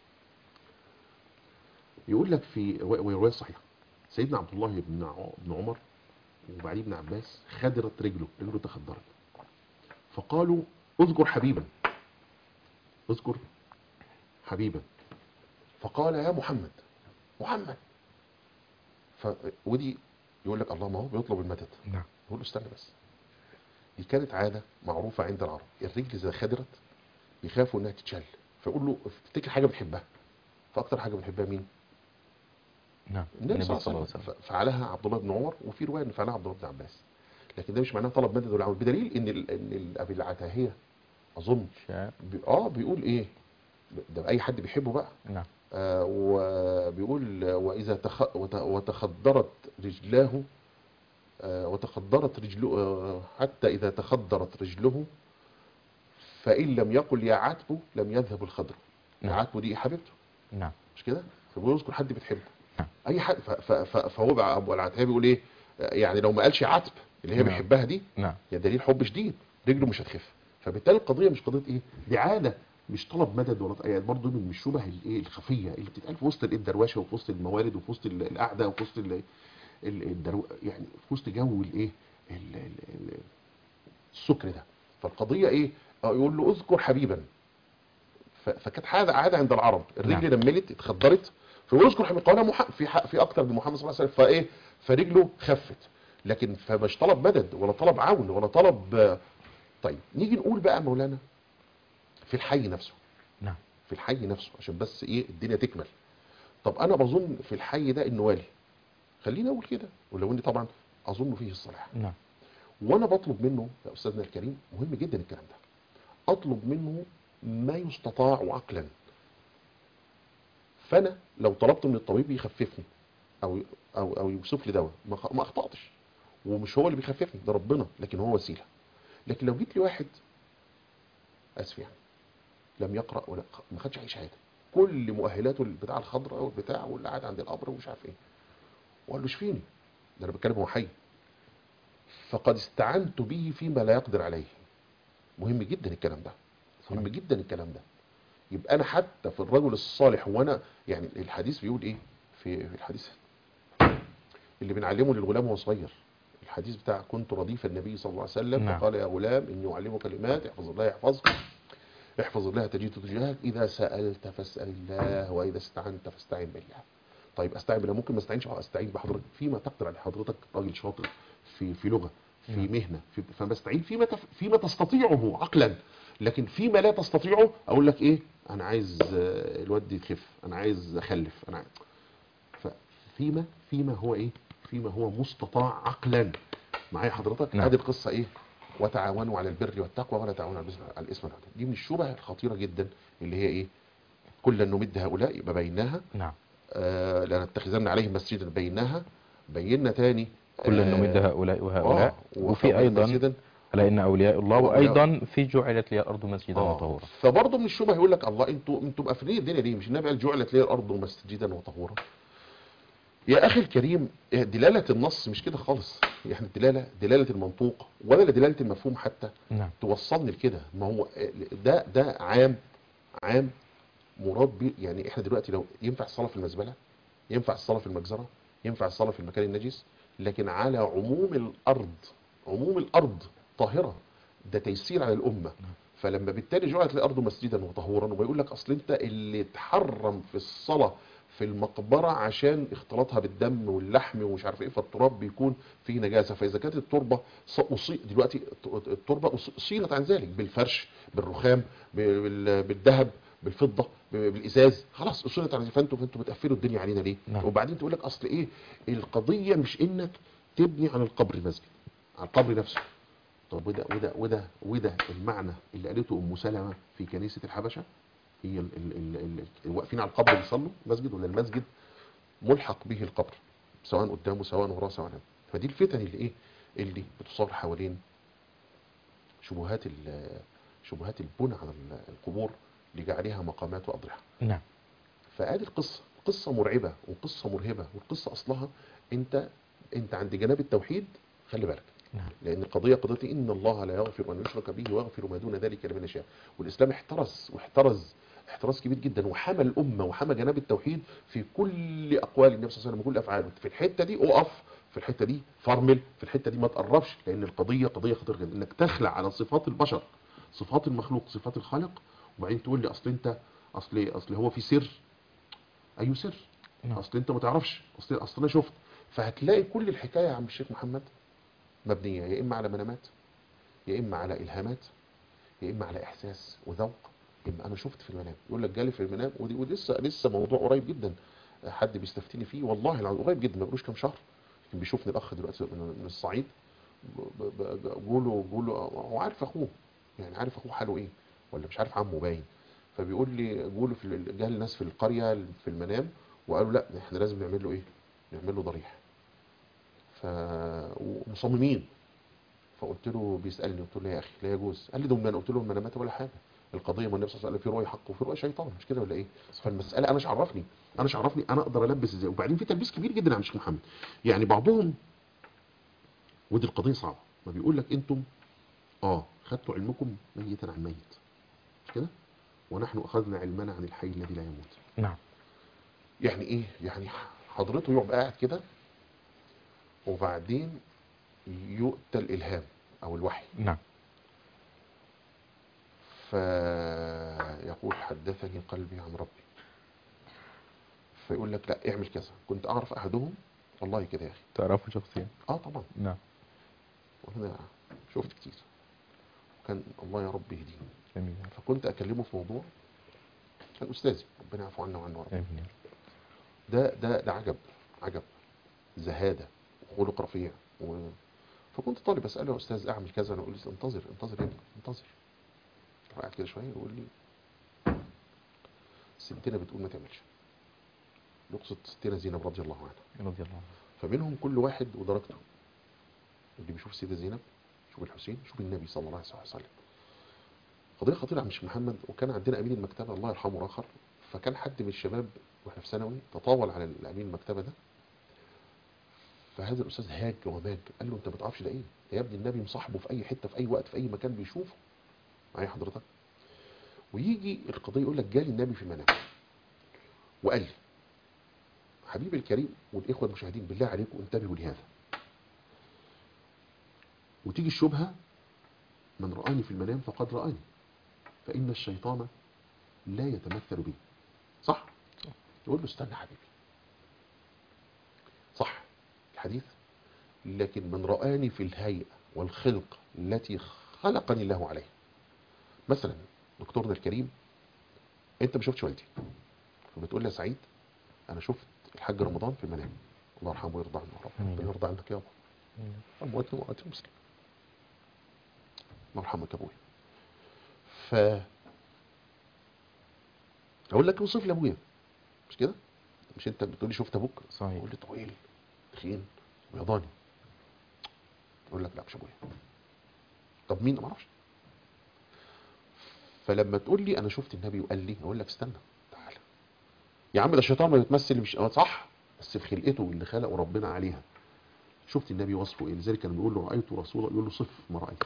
يقول لك في و- وروايه صحيحه سيدنا عبد الله بن ع- بن عمر وبعدين ابن عباس خدرت رجله رجله تخدرت فقالوا اذكر حبيبا اذكر حبيبا فقال يا محمد محمد ف... ودي يقول لك الله ما هو بيطلب المدد نعم يقول له استنى بس دي كانت عادة معروفة عند العرب الرجل إذا خدرت بيخافوا إنها تتشل فيقول له افتكر حاجة بتحبها فأكتر حاجة بتحبها مين؟ نعم النبي صلى الله عليه وسلم ف- فعلها عبد الله بن عمر وفي رواية إن فعلها عبد الله بن عباس لكن ده مش معناه طلب مدد ولا عون بدليل إن ال- إن ال- أبي العتاهية أظن شاء. بي آه بيقول إيه؟ ده أي حد بيحبه بقى نعم آه، وبيقول آه، وإذا تخ... وت- وتخدرت رجلاه آه، وتخدرت رجله آه، حتى إذا تخدرت رجله فإن لم يقل يا عتبه لم يذهب الخضر نعم. عتبه دي حبيبته نعم مش كده فبيقول يذكر حد بتحبه نعم. أي حد ف... ف... ف... فهو بقى أبو العتاب بيقول إيه آه، يعني لو ما قالش عتب اللي هي نعم. بيحبها دي نعم يا دليل حب شديد رجله مش هتخف فبالتالي القضيه مش قضيه ايه دي عاده مش طلب مدد ولا يعني برضه من الشبه الايه الخفيه اللي بتتقال في وسط الدروشه وفي وسط الموارد وفي وسط ال- القعده وفي وسط ال- ال- الدرو يعني في وسط جو الايه ال- ال- ال- السكر ده فالقضيه ايه آه، يقول له اذكر حبيبا ف- فكانت عاده عاده عند العرب الرجل نعم. نملت اتخدرت فيقول اذكر حبيبا قالها مح... في ح... في اكتر من محمد صلى الله عليه وسلم فايه فرجله خفت لكن فمش طلب مدد ولا طلب عون ولا طلب آه، طيب نيجي نقول بقى مولانا في الحي نفسه نعم في الحي نفسه عشان بس ايه الدنيا تكمل طب انا بظن في الحي ده انه والي خليني اقول كده ولو اني طبعا اظن فيه الصلاح نعم وانا بطلب منه يا استاذنا الكريم مهم جدا الكلام ده اطلب منه ما يستطاع عقلا فانا لو طلبت من الطبيب يخففني او او او يوصف لي دواء ما خ- ما اخطاتش ومش هو اللي بيخففني ده ربنا لكن هو وسيله لكن لو جيت لي واحد اسف يعني لم يقرا ولا ما خدش اي شهاده كل مؤهلاته بتاع الخضراء والبتاع واللي قاعد عند القبر ومش عارف ايه وقال له اشفيني ده انا بتكلم هو حي فقد استعنت به فيما لا يقدر عليه مهم جدا الكلام ده مهم جدا الكلام ده يبقى انا حتى في الرجل الصالح وانا يعني الحديث بيقول ايه في في الحديث اللي بنعلمه للغلام وهو صغير الحديث بتاع كنت رديف النبي صلى الله عليه وسلم نعم. فقال يا غلام اني اعلمك كلمات احفظ الله يحفظك احفظ الله تجد تجاهك اذا سالت فاسال الله واذا استعنت فاستعن بالله طيب استعين بالله ممكن ما استعينش اه استعين بحضرتك فيما تقدر على حضرتك راجل شاطر في في لغه في نعم. مهنه في فبستعين فيما تف فيما تستطيعه عقلا لكن فيما لا تستطيعه اقول لك ايه انا عايز آه، الواد يخف انا عايز اخلف انا عايز ففيما فيما هو ايه فيما هو مستطاع عقلا معايا حضرتك نعم. هذه القصه ايه وتعاونوا على البر والتقوى ولا تعاونوا على الإثم- على الاثم والعدوان دي من الشبه الخطيره جدا اللي هي ايه كلا نمد هؤلاء يبقى بيناها نعم آه لنتخذن عليهم مسجدا بيناها بينا تاني كل آه، نمد هؤلاء وهؤلاء آه، وفي وحول أيضا مسجدا ألا إن أولياء الله أولياء- وأيضا في جعلت لي الأرض مسجدا آه. وطهورا فبرضه من الشبه يقول لك الله انتوا انتوا مقفلين الدنيا ليه مش النبي قال جعلت لي الارض مسجدا وطهورا يا اخي الكريم دلاله النص مش كده خالص يعني الدلاله دلاله المنطوق ولا دلاله المفهوم حتى نعم توصلني لكده ما هو ده ده عام عام مراد بيه يعني احنا دلوقتي لو ينفع الصلاه في المزبله ينفع الصلاه في المجزره ينفع الصلاه في المكان النجس لكن على عموم الارض عموم الارض طاهره ده تيسير على الامه فلما بالتالي جعلت الارض مسجدا وطهورا ويقول لك اصل انت اللي اتحرم في الصلاه في المقبره عشان اختلاطها بالدم واللحم ومش عارف ايه فالتراب بيكون فيه نجاسه فاذا كانت التربه ص- أصي- دلوقتي التربه أص- صينت عن ذلك بالفرش بالرخام بال- بالذهب بالفضه ب- بالازاز خلاص صينت عن ذلك فانتوا فانتوا بتقفلوا الدنيا علينا ليه؟ نعم. وبعدين تقول لك اصل ايه القضيه مش انك تبني على القبر مسجد على القبر نفسه طب وده وده وده وده المعنى اللي قالته ام سلمة في كنيسة الحبشة هي ال- ال- ال- ال- ال- واقفين على القبر بيصلوا مسجد ولا المسجد ملحق به القبر سواء قدامه سواء وراه سواء أمامه فدي الفتن اللي ايه اللي بتصار حوالين شبهات ال- شبهات البنى على ال- القبور لجعلها مقامات واضرحه نعم فادي القصه قصه مرعبه وقصه مرهبه والقصه اصلها انت انت عند جناب التوحيد خلي بالك نعم لان القضيه قضيه ان الله لا يغفر ان يشرك به ويغفر ما دون ذلك لمن يشاء والاسلام احترس واحترز احتراز كبير جدا وحمى الامه وحمى جناب التوحيد في كل اقوال النبي صلى الله عليه وسلم وكل افعاله في الحته دي اقف في الحته دي فرمل في الحته دي ما تقربش لان القضيه قضيه خطيره جدا انك تخلع على صفات البشر صفات المخلوق صفات الخالق وبعدين تقول لي اصل انت اصل اصل هو في سر اي سر نعم. اصل انت ما تعرفش اصل اصل انا شفت فهتلاقي كل الحكايه يا عم الشيخ محمد مبنيه يا اما على منامات يا اما على الهامات يا اما على احساس وذوق اما انا شفت في المنام يقول لك جالي في المنام ودي ولسه لسه موضوع قريب جدا حد بيستفتيني فيه والله العظيم قريب جدا ما بقولوش كام شهر لكن بيشوفني الاخ دلوقتي من من الصعيد ب- ب- ب- بقوله بقوله هو عارف اخوه يعني عارف اخوه حاله ايه ولا مش عارف عمه باين فبيقول لي بيقولوا في ال- جه الناس في القريه في المنام وقالوا لا احنا لازم نعمل له ايه نعمل له ضريح ف ومصممين فقلت له بيسالني قلت له يا اخي لا يجوز قال لي ده من قلت له المنامات ولا حاجه القضيه ما النبي صلى الله عليه وسلم في رؤيه حق وفي رؤيه شيطان مش كده ولا ايه فالمساله انا مش عرفني انا مش عرفني انا اقدر البس ازاي وبعدين في تلبيس كبير جدا عند الشيخ محمد يعني بعضهم ودي القضيه صعبه ما بيقول لك انتم اه خدتوا علمكم ميتا عن ميت مش كده ونحن اخذنا علمنا عن الحي الذي لا يموت نعم يعني ايه يعني حضرته يقعد قاعد كده وبعدين يؤتى الالهام او الوحي نعم فيقول حدثني قلبي عن ربي فيقول لك لا اعمل كذا كنت اعرف احدهم والله كده يا اخي تعرفوا شخصيا اه طبعا نعم وانا شفت كتير كان الله يا رب يهديه امين فكنت اكلمه في موضوع كان استاذي ربنا يعفو عنا وعنه ورب امين ده ده ده عجب عجب زهاده وخلق رفيع و... فكنت طالب اساله يا استاذ اعمل كذا انا اقول له انتظر انتظر يا ابني انتظر قاعد كده شويه يقول لي ستنا بتقول ما تعملش يقصد ستنا زينب رضي الله عنها رضي الله عنه فمنهم كل واحد ودرجته اللي بيشوف السيده زينب شوف الحسين شوف النبي صلى الله عليه وسلم قضيه خطيره عم الشيخ محمد وكان عندنا امين المكتبه الله يرحمه اخر فكان حد من الشباب واحنا في ثانوي تطاول على الامين المكتبه ده فهذا الاستاذ هاج وماج قال له انت ما تعرفش ده ايه ده يا ابني النبي مصاحبه في اي حته في اي وقت في اي مكان بيشوفه معايا حضرتك ويجي القضيه يقول لك جالي النبي في المنام وقال لي حبيبي الكريم والاخوه المشاهدين بالله عليكم انتبهوا لهذا وتيجي الشبهه من رآني في المنام فقد رآني فإن الشيطان لا يتمثل بي صح يقول له استنى حبيبي صح الحديث لكن من رآني في الهيئة والخلق التي خلقني الله عليها مثلا دكتورنا الكريم انت ما شفتش والدي فبتقول لي يا سعيد انا شفت الحاج رمضان في المنام الله يرحمه ويرضى عنه يا رب آمين. ربنا يرضى عنك يابا امواتنا واموات المسلمين الله يرحمك يا ابويا ف اقول لك اوصف لي ابويا مش كده مش انت بتقول لي شفت ابوك صحيح يقول لي طويل تخين بيضاني اقول لك لا مش ابويا طب مين ما اعرفش فلما تقول لي انا شفت النبي وقال لي اقول لك استنى تعالى يا عم ده الشيطان ما بيتمثل مش اه صح بس في خلقته اللي خلقه ربنا عليها شفت النبي وصفه ايه لذلك كان بيقول له رايت رسولا يقول له صف ما رايت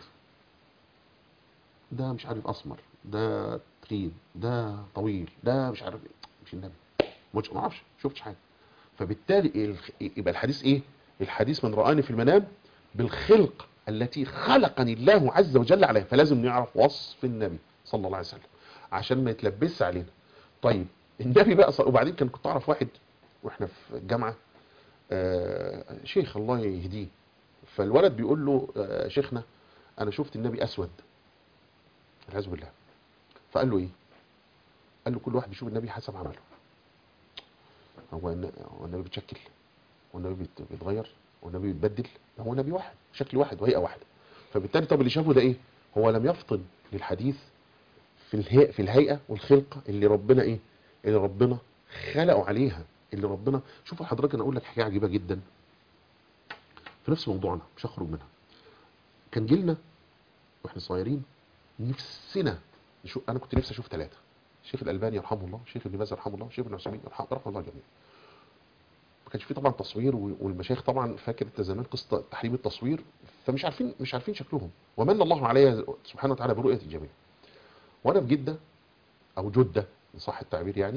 ده مش عارف اسمر ده تخين ده طويل ده مش عارف ايه مش النبي مش ما اعرفش شفتش حاجه فبالتالي الخ- يبقى الحديث ايه الحديث من رآني في المنام بالخلق التي خلقني الله عز وجل عليها فلازم نعرف وصف النبي صلى الله عليه وسلم عشان ما يتلبسش علينا طيب النبي بقى صل... وبعدين كان كنت اعرف واحد واحنا في الجامعه آه شيخ الله يهديه فالولد بيقول له آه شيخنا انا شفت النبي اسود والعياذ بالله فقال له ايه قال له كل واحد بيشوف النبي حسب عمله هو الن- هو النبي بيتشكل هو النبي بيت- بيتغير هو النبي بيتبدل هو النبي واحد شكل واحد وهيئه واحده فبالتالي طب اللي شافه ده ايه هو لم يفطن للحديث في الهيئه في الهيئه والخلقه اللي ربنا ايه اللي ربنا خلقه عليها اللي ربنا شوفوا حضرتك انا اقول لك حاجه عجيبه جدا في نفس موضوعنا مش هخرج منها كان جيلنا واحنا صغيرين نفسنا نشوف انا كنت نفسي اشوف ثلاثه الشيخ الالباني يرحمه الله الشيخ ابن باز يرحمه الله الشيخ ابن عثيمين يرحمه يرحم الله الجميع ما كانش في طبعا تصوير و- والمشايخ طبعا فاكر انت زمان قصه تحريم التصوير فمش عارفين مش عارفين شكلهم ومن الله علي سبحانه وتعالى برؤيه الجميع وانا في جده او جده ان صح التعبير يعني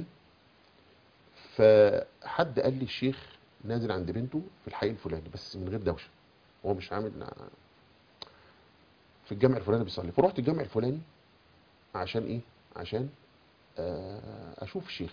فحد قال لي الشيخ نازل عند بنته في الحي الفلاني بس من غير دوشه هو مش عامل في الجامع الفلاني بيصلي فرحت الجامع الفلاني عشان ايه عشان آه، اشوف الشيخ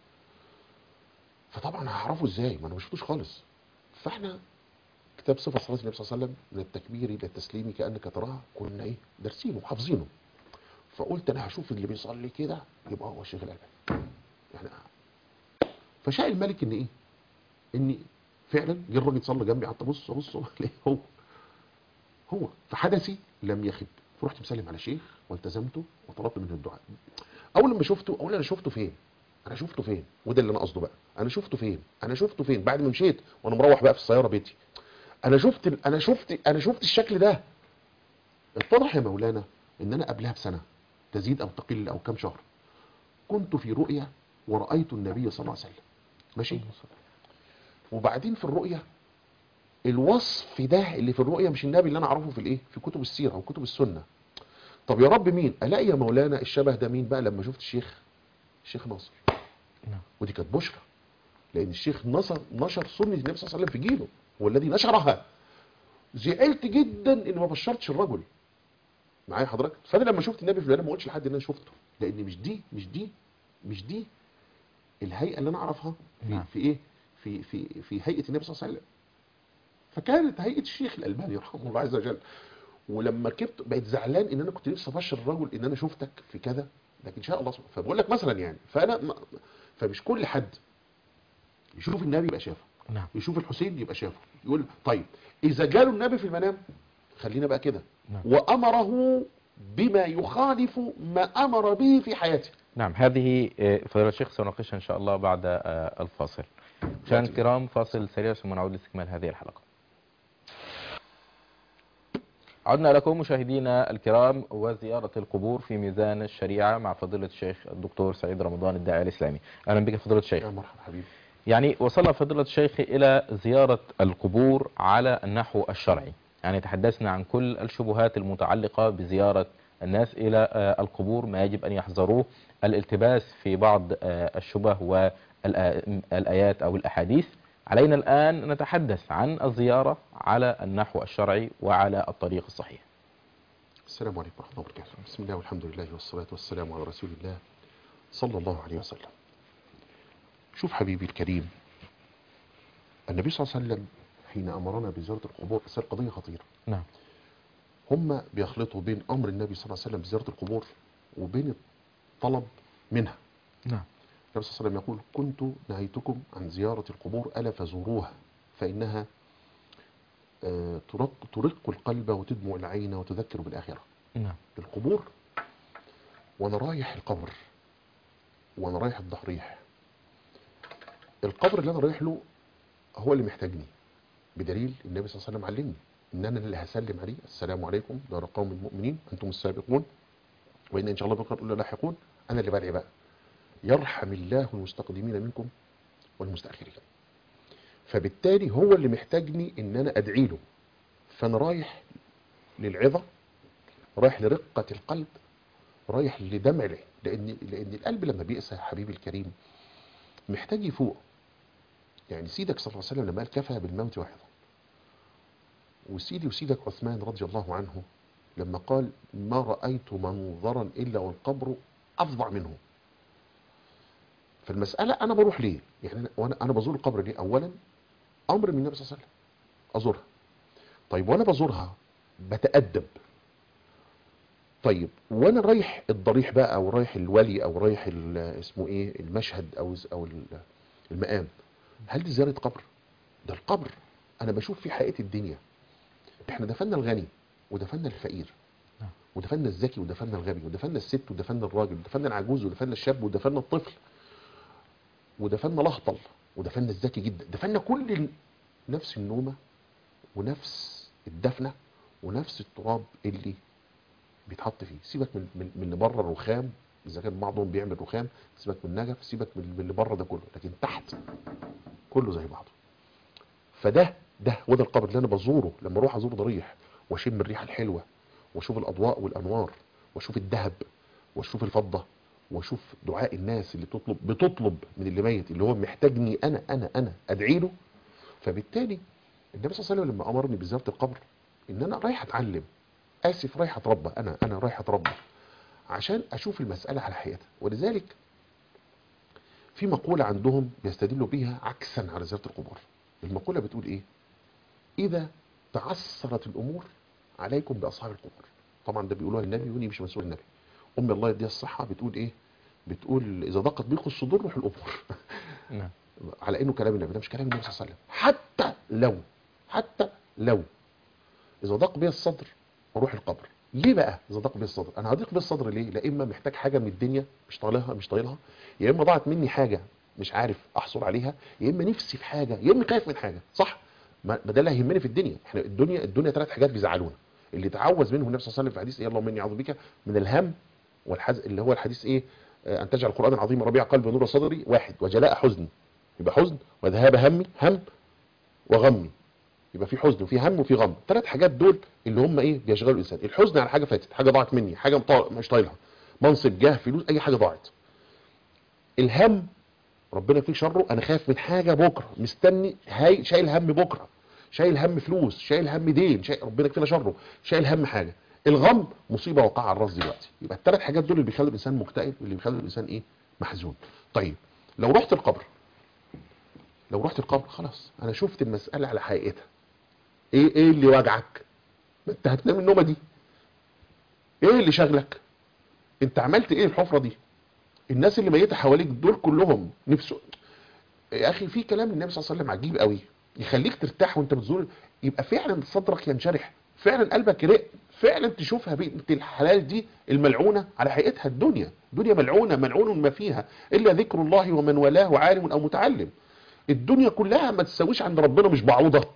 فطبعا هعرفه ازاي ما انا ما شفتوش خالص فاحنا كتاب صفه صلاه النبي صلى الله عليه وسلم من التكبير الى التسليم كانك تراه كنا ايه دارسينه وحافظينه فقلت انا هشوف اللي بيصلي كده يبقى هو الشيخ الالباني يعني فشاء الملك ان ايه ان فعلا جه الراجل صلى جنبي قعدت ابص ابص ليه هو هو فحدثي لم يخب فرحت مسلم على شيخ والتزمته وطلبت منه الدعاء اول لما شفته اقول انا شفته فين انا شفته فين وده اللي انا قصده بقى انا شفته فين انا شفته فين بعد ما مشيت وانا مروح بقى في السياره بيتي انا شفت ال- انا شفت انا شفت الشكل ده اتضح يا مولانا ان انا قبلها بسنه تزيد او تقل او كم شهر كنت في رؤيا ورأيت النبي صلى الله عليه وسلم ماشي وبعدين في الرؤيا الوصف ده اللي في الرؤيا مش النبي اللي انا اعرفه في الايه في كتب السيره وكتب السنه طب يا رب مين الاقي يا مولانا الشبه ده مين بقى لما شفت الشيخ الشيخ ناصر نعم. ودي كانت بشرى لان الشيخ نصر نشر سنه النبي صلى الله عليه وسلم في جيله والذي نشرها زعلت جدا ان ما بشرتش الرجل معايا حضرتك فانا لما شفت النبي في الولاده ما قلتش لحد ان انا شفته لان مش دي مش دي مش دي الهيئه اللي انا اعرفها في, نعم. في ايه في في في هيئه النبي صلى الله عليه وسلم فكانت هيئه الشيخ الالباني يرحمه الله عز وجل ولما ركبت بقيت زعلان ان انا كنت نفسي ابشر الرجل ان انا شفتك في كذا لكن شاء الله سبحانه فبقول لك مثلا يعني فانا ما- فمش كل حد يشوف النبي يبقى شافه نعم يشوف الحسين يبقى شافه يقول طيب اذا جاله النبي في المنام خلينا بقى كده نعم. وامره بما يخالف ما امر به في حياته نعم هذه آه، فضيلة الشيخ سنناقشها إن شاء الله بعد آه، الفاصل مشاهدينا الكرام فاصل سريع ثم نعود لاستكمال هذه الحلقة عدنا لكم مشاهدينا الكرام وزيارة القبور في ميزان الشريعة مع فضيلة الشيخ الدكتور سعيد رمضان الداعي الإسلامي أهلا بك فضيلة الشيخ يا مرحبا حبيبي يعني وصل فضيلة الشيخ إلى زيارة القبور على النحو الشرعي يعني تحدثنا عن كل الشبهات المتعلقة بزيارة الناس إلى آه، القبور ما يجب أن يحذروه الالتباس في بعض آه، الشبه والآيات أو الأحاديث علينا الآن نتحدث عن الزيارة على النحو الشرعي وعلى الطريق الصحيح السلام عليكم ورحمه الله وبركاته بسم الله والحمد لله والصلاه والسلام على رسول الله صلى الله عليه وسلم شوف حبيبي الكريم النبي صلى الله عليه وسلم حين امرنا بزياره القبور صار قضيه خطيره نعم هم بيخلطوا بين امر النبي صلى الله عليه وسلم بزياره القبور وبين الطلب منها نعم النبي صلى الله عليه وسلم يقول كنت نهيتكم عن زيارة القبور ألا فزوروها فإنها آه، ترق, ترق القلب وتدمع العين وتذكر بالآخرة نعم القبور وأنا رايح القبر وأنا رايح الضحريح القبر اللي انا رايح له هو اللي محتاجني بدليل النبي صلى الله عليه وسلم علمني ان انا اللي هسلم عليه السلام عليكم دار قوم المؤمنين انتم السابقون وان ان شاء الله بكم لاحقون انا اللي بدعي بقى يرحم الله المستقدمين منكم والمستاخرين فبالتالي هو اللي محتاجني ان انا ادعي له فانا رايح للعظه رايح لرقه القلب رايح لدمع العين لان لان القلب لما بيقسى يا حبيبي الكريم محتاج يفوق يعني سيدك صلى الله عليه وسلم لما قال كفى بالموت واحدا وسيدي وسيدك عثمان رضي الله عنه لما قال ما رأيت منظرا إلا والقبر أفظع منه فالمسألة أنا بروح ليه يعني أنا- وأنا أنا بزور القبر ليه أولا أمر من النبي صلى الله عليه وسلم أزورها طيب وأنا بزورها بتأدب طيب وانا رايح الضريح بقى او رايح الولي او رايح ال- اسمه ايه المشهد او او ال- المقام هل دي زياره قبر ده القبر انا بشوف فيه حقيقه الدنيا احنا دفنا الغني ودفنا الفقير نعم. ودفنا الذكي ودفنا الغبي ودفنا الست ودفنا الراجل ودفنا العجوز ودفنا الشاب ودفنا الطفل ودفنا الاهطل ودفنا الذكي جدا دفنا كل ال- نفس النومه ونفس الدفنه ونفس التراب اللي بيتحط فيه سيبك من من, من اللي بره الرخام اذا كان بعضهم بيعمل رخام سيبك من النجف سيبك من من اللي بره ده كله لكن تحت كله زي بعضه فده ده هو ده القبر اللي انا بزوره لما اروح ازور ضريح واشم الريحه الحلوه واشوف الاضواء والانوار واشوف الذهب واشوف الفضه واشوف دعاء الناس اللي بتطلب بتطلب من اللي ميت اللي هو محتاجني انا انا انا ادعي له فبالتالي النبي صلى الله عليه وسلم لما امرني بزياره القبر ان انا رايح اتعلم اسف رايح اتربى انا انا رايح اتربى عشان اشوف المساله على حقيقتها ولذلك في مقوله عندهم بيستدلوا بيها عكسا على زياره القبور المقوله بتقول ايه اذا تعثرت الامور عليكم باصحاب القبور طبعا ده بيقولوها النبي وني مش مسؤول النبي امي الله يديها الصحه بتقول ايه بتقول اذا ضاقت بيكم الصدور روحوا القبور نعم على انه كلام النبي ده مش كلام النبي صلى الله عليه وسلم حتى لو حتى لو اذا ضاق بي الصدر اروح القبر ليه بقى اذا ضاق بي الصدر انا هضيق بي الصدر ليه لا اما محتاج حاجه من الدنيا مش طايلها مش طايلها يا اما ضاعت مني حاجه مش عارف احصل عليها يا اما نفسي في حاجه يا اما خايف من حاجه صح ما ما ده اللي هيهمني في الدنيا احنا الدنيا الدنيا ثلاث حاجات بيزعلونا اللي تعوذ منه النبي صلى الله عليه وسلم في حديث ايه اللهم اني اعوذ بك من الهم والحزن اللي هو الحديث ايه آه، ان تجعل القران العظيم ربيع قلبي ونور صدري واحد وجلاء حزني يبقى حزن وذهاب همي هم وغمي يبقى في حزن وفي هم وفي غم ثلاث حاجات دول اللي هم ايه بيشغلوا الانسان الحزن على حاجه فاتت حاجه ضاعت مني حاجه مطا- مش طايلها منصب جاه فلوس اي حاجه ضاعت الهم ربنا يكفيك شره انا خايف من حاجه بكره مستني هاي شايل هم بكره شايل هم فلوس شايل هم دين شايل ربنا يكفينا شره شايل هم حاجه الغم مصيبه وقع على الراس دلوقتي يبقى الثلاث حاجات دول اللي بيخلوا الانسان مكتئب واللي بيخلوا الانسان ايه محزون طيب لو رحت القبر لو رحت القبر خلاص انا شفت المساله على حقيقتها ايه ايه اللي وجعك ما انت هتنام النومه دي ايه اللي شغلك انت عملت ايه الحفره دي الناس اللي ميته حواليك دول كلهم نفسه يا اخي في كلام النبي صلى الله عليه وسلم عجيب قوي يخليك ترتاح وانت بتزور يبقى فعلا صدرك ينشرح فعلا قلبك يرق فعلا تشوفها بنت الحلال دي الملعونه على حقيقتها الدنيا الدنيا ملعونه ملعون ما فيها الا ذكر الله ومن والاه عالم او متعلم الدنيا كلها ما تساويش عند ربنا مش بعوضه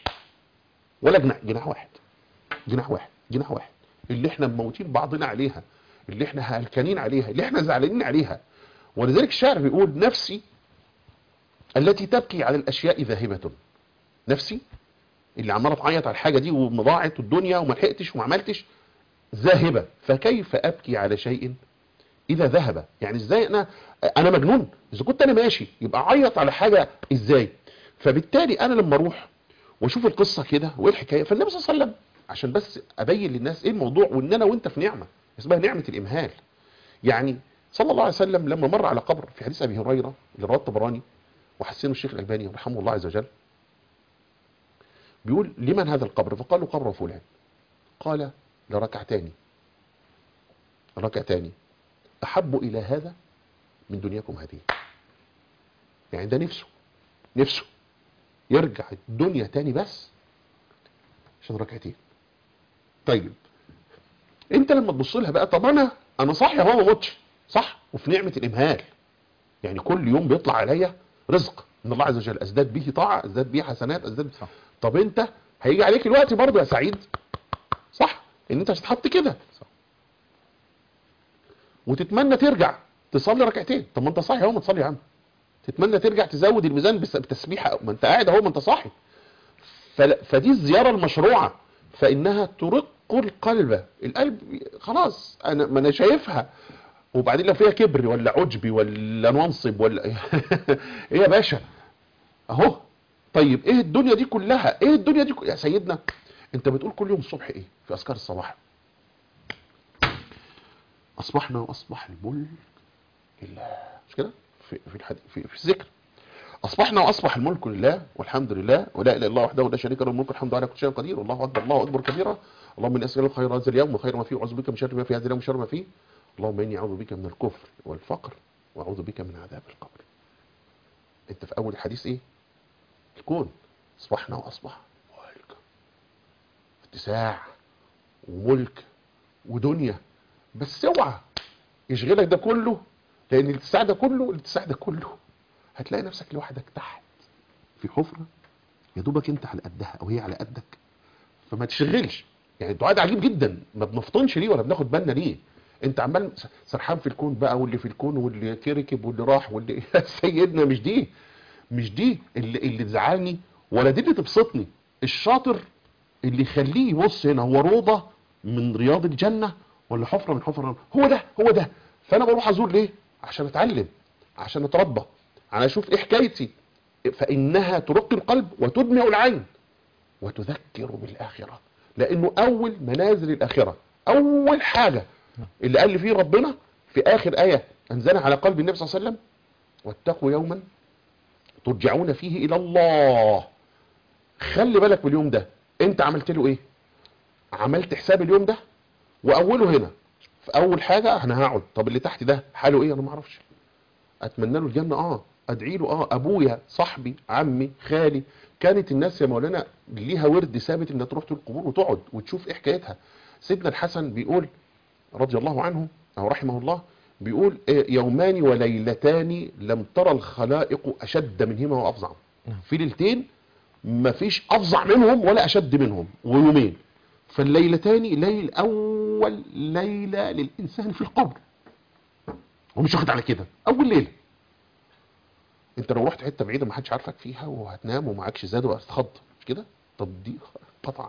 ولا جناح جناح واحد جناح واحد جناح واحد اللي احنا مموتين بعضنا عليها اللي احنا هلكانين عليها اللي احنا زعلانين عليها ولذلك الشاعر بيقول نفسي التي تبكي على الاشياء ذاهبه نفسي اللي عماله تعيط على الحاجه دي وضاعت الدنيا وما لحقتش وما عملتش ذاهبه فكيف ابكي على شيء اذا ذهب يعني ازاي انا انا مجنون اذا كنت انا ماشي يبقى اعيط على حاجه ازاي فبالتالي انا لما اروح واشوف القصه كده وايه الحكايه فالنبي صلى الله عليه وسلم عشان بس ابين للناس ايه الموضوع وان انا وانت في نعمه اسمها نعمه الامهال يعني صلى الله عليه وسلم لما مر على قبر في حديث ابي هريره اللي رواه الطبراني وحسنه الشيخ الالباني رحمه الله عز وجل بيقول لمن هذا القبر فقال له قبر فلان قال لركعتان ركعتان احب الى هذا من دنياكم هذه يعني ده نفسه نفسه يرجع الدنيا تاني بس عشان ركعتين طيب انت لما تبص لها بقى طب انا انا صح يا ماما متش صح وفي نعمه الامهال يعني كل يوم بيطلع عليا رزق ان الله عز وجل ازداد به طاعه ازداد به حسنات ازداد صح. طب انت هيجي عليك الوقت برضه يا سعيد صح ان انت هتتحط كده صح. وتتمنى ترجع تصلي ركعتين طب ما انت صاحي اهو ما تصلي يا عم تتمنى ترجع تزود الميزان بس- بتسبيحه ما انت قاعد اهو ما انت صاحي فل- فدي الزياره المشروعه فانها ترق القلب القلب خلاص انا ما انا شايفها وبعدين لو فيها كبر ولا عجبي ولا منصب ولا ايه يا باشا اهو طيب ايه الدنيا دي كلها ايه الدنيا دي كلها يا سيدنا انت بتقول كل يوم الصبح ايه في اذكار الصباح اصبحنا واصبح الملك لله مش كده في في الحديث في, في الذكر اصبحنا واصبح الملك لله والحمد لله ولا اله الا الله وحده لا شريك له الملك الحمد على كل شيء قدير والله اكبر الله اكبر كبيرا اللهم اني اسالك خير هذا اليوم وخير ما فيه واعوذ بك من شر ما في هذا اليوم وشر ما فيه اللهم اني اعوذ بك من الكفر والفقر واعوذ بك من عذاب القبر انت في اول الحديث ايه الكون اصبحنا واصبح ملك اتساع وملك ودنيا بس اوعى يشغلك ده كله لان الاتساع ده كله الاتساع ده كله هتلاقي نفسك لوحدك تحت في حفرة يا دوبك انت على قدها او هي على قدك فما تشغلش يعني الدعاء ده عجيب جدا ما بنفطنش ليه ولا بناخد بالنا ليه انت عمال سرحان في الكون بقى واللي في الكون واللي ركب واللي راح واللي يا سيدنا مش دي مش دي اللي اللي تزعلني ولا دي اللي تبسطني الشاطر اللي يخليه يبص هنا هو روضة من رياض الجنة ولا حفرة من حفر النار. هو ده هو ده فانا بروح ازور ليه عشان اتعلم عشان اتربى عشان اشوف ايه حكايتي فانها ترقي القلب وتدمع العين وتذكر بالاخره لانه اول منازل الاخره اول حاجه اللي قال لي فيه ربنا في اخر ايه انزلها على قلب النبي صلى الله عليه وسلم واتقوا يوما ترجعون فيه الى الله خلي بالك من اليوم ده انت عملت له ايه عملت حساب اليوم ده واوله هنا في اول حاجه انا هقعد طب اللي تحت ده حاله ايه انا ما اعرفش اتمنى له الجنه اه ادعي له اه ابويا صاحبي عمي خالي كانت الناس يا مولانا ليها ورد ثابت انها تروح تقول القبور وتقعد وتشوف ايه حكايتها سيدنا الحسن بيقول رضي الله عنه او رحمه الله بيقول آه، يومان وليلتان لم ترى الخلائق اشد منهما وافظع نعم. في ليلتين ما فيش افظع منهم ولا اشد منهم ويومين فالليلتان ليل اول ليله للانسان في القبر ومش واخد على كده اول ليله انت لو رحت حته بعيده ما حدش عارفك فيها وهتنام ومعكش زاد وهتتخض مش كده طب دي قطعا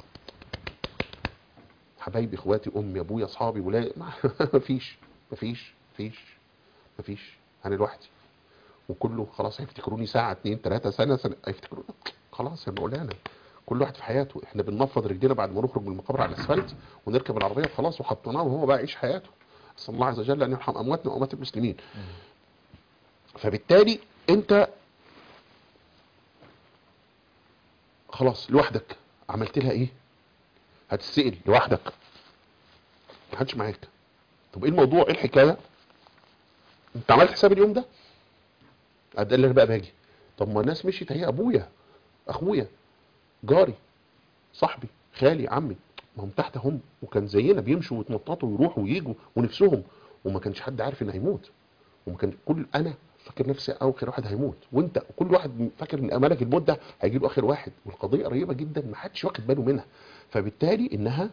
حبايبي اخواتي امي ابويا اصحابي ولاي ما فيش ما فيش فيش ما فيش انا لوحدي وكله خلاص هيفتكروني ساعه اتنين تلاته سنه سنه هيفتكروني خلاص يا مولانا كل واحد في حياته احنا بننفض رجلينا بعد ما نخرج من المقابر على الاسفلت ونركب العربيه وخلاص وحطيناه وهو بقى يعيش حياته اسال الله عز وجل ان يرحم امواتنا واموات المسلمين فبالتالي انت خلاص لوحدك عملت لها ايه هتسأل لوحدك ما حدش معاك طب ايه الموضوع ايه الحكايه انت عملت حساب اليوم ده قد اللي انا بقى باجي طب ما الناس مشيت هي ابويا اخويا جاري صاحبي خالي عمي ما هم تحت هم وكان زينا بيمشوا ويتنططوا ويروحوا ويجوا ونفسهم وما كانش حد عارف ان هيموت وما كان كل انا فاكر نفسي اخر واحد هيموت وانت كل واحد فاكر ان امالك الموت ده هيجي له اخر واحد والقضيه قريبه جدا ما حدش واخد باله منها فبالتالي انها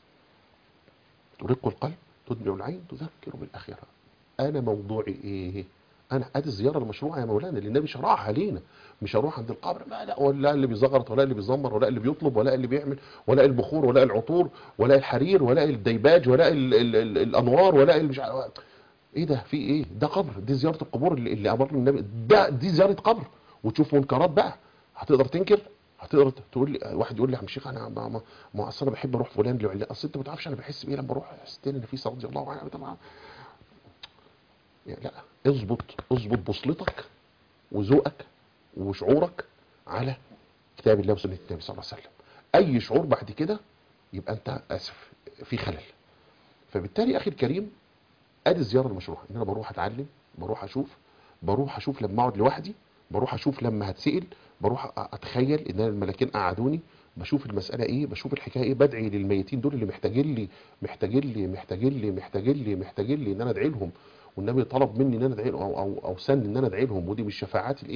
ترق القلب تدمع العين تذكر بالاخره انا موضوعي ايه انا ادي الزياره المشروعه يا مولانا اللي النبي شرعها لينا مش هروح عند القبر لا لا ولا اللي بيزغرط ولا اللي بيزمر ولا اللي بيطلب ولا اللي بيعمل ولا البخور ولا العطور ولا الحرير ولا الديباج ولا ال ال ال الانوار ولا ال مش عارف ايه ده في ايه ده قبر دي زياره القبور اللي, اللي امر النبي ده دي زياره قبر وتشوف منكرات بقى هتقدر تنكر هتقدر تقول لي واحد يقول لي يا عم الشيخ انا ما, ما, ما اصل انا بحب اروح فلان لعلان اصل انت ما تعرفش انا بحس بايه لما اروح ستين النفيسه رضي الله عنها طبعا يعني لا اظبط اظبط بوصلتك وذوقك وشعورك على كتاب الله وسنه النبي صلى الله عليه وسلم اي شعور بعد كده يبقى انت اسف في خلل فبالتالي اخي الكريم ادي الزياره المشروعه ان انا بروح اتعلم بروح اشوف بروح اشوف لما اقعد لوحدي بروح اشوف لما هتسال بروح اتخيل ان أنا الملاكين قعدوني بشوف المساله ايه بشوف الحكايه ايه بدعي للميتين دول اللي محتاجين لي محتاجين لي محتاجين لي محتاجين لي محتاجين لي ان انا ادعي لهم والنبي طلب مني ان انا ادعي لهم او او او سن ان انا ادعي لهم ودي من الشفاعات الايه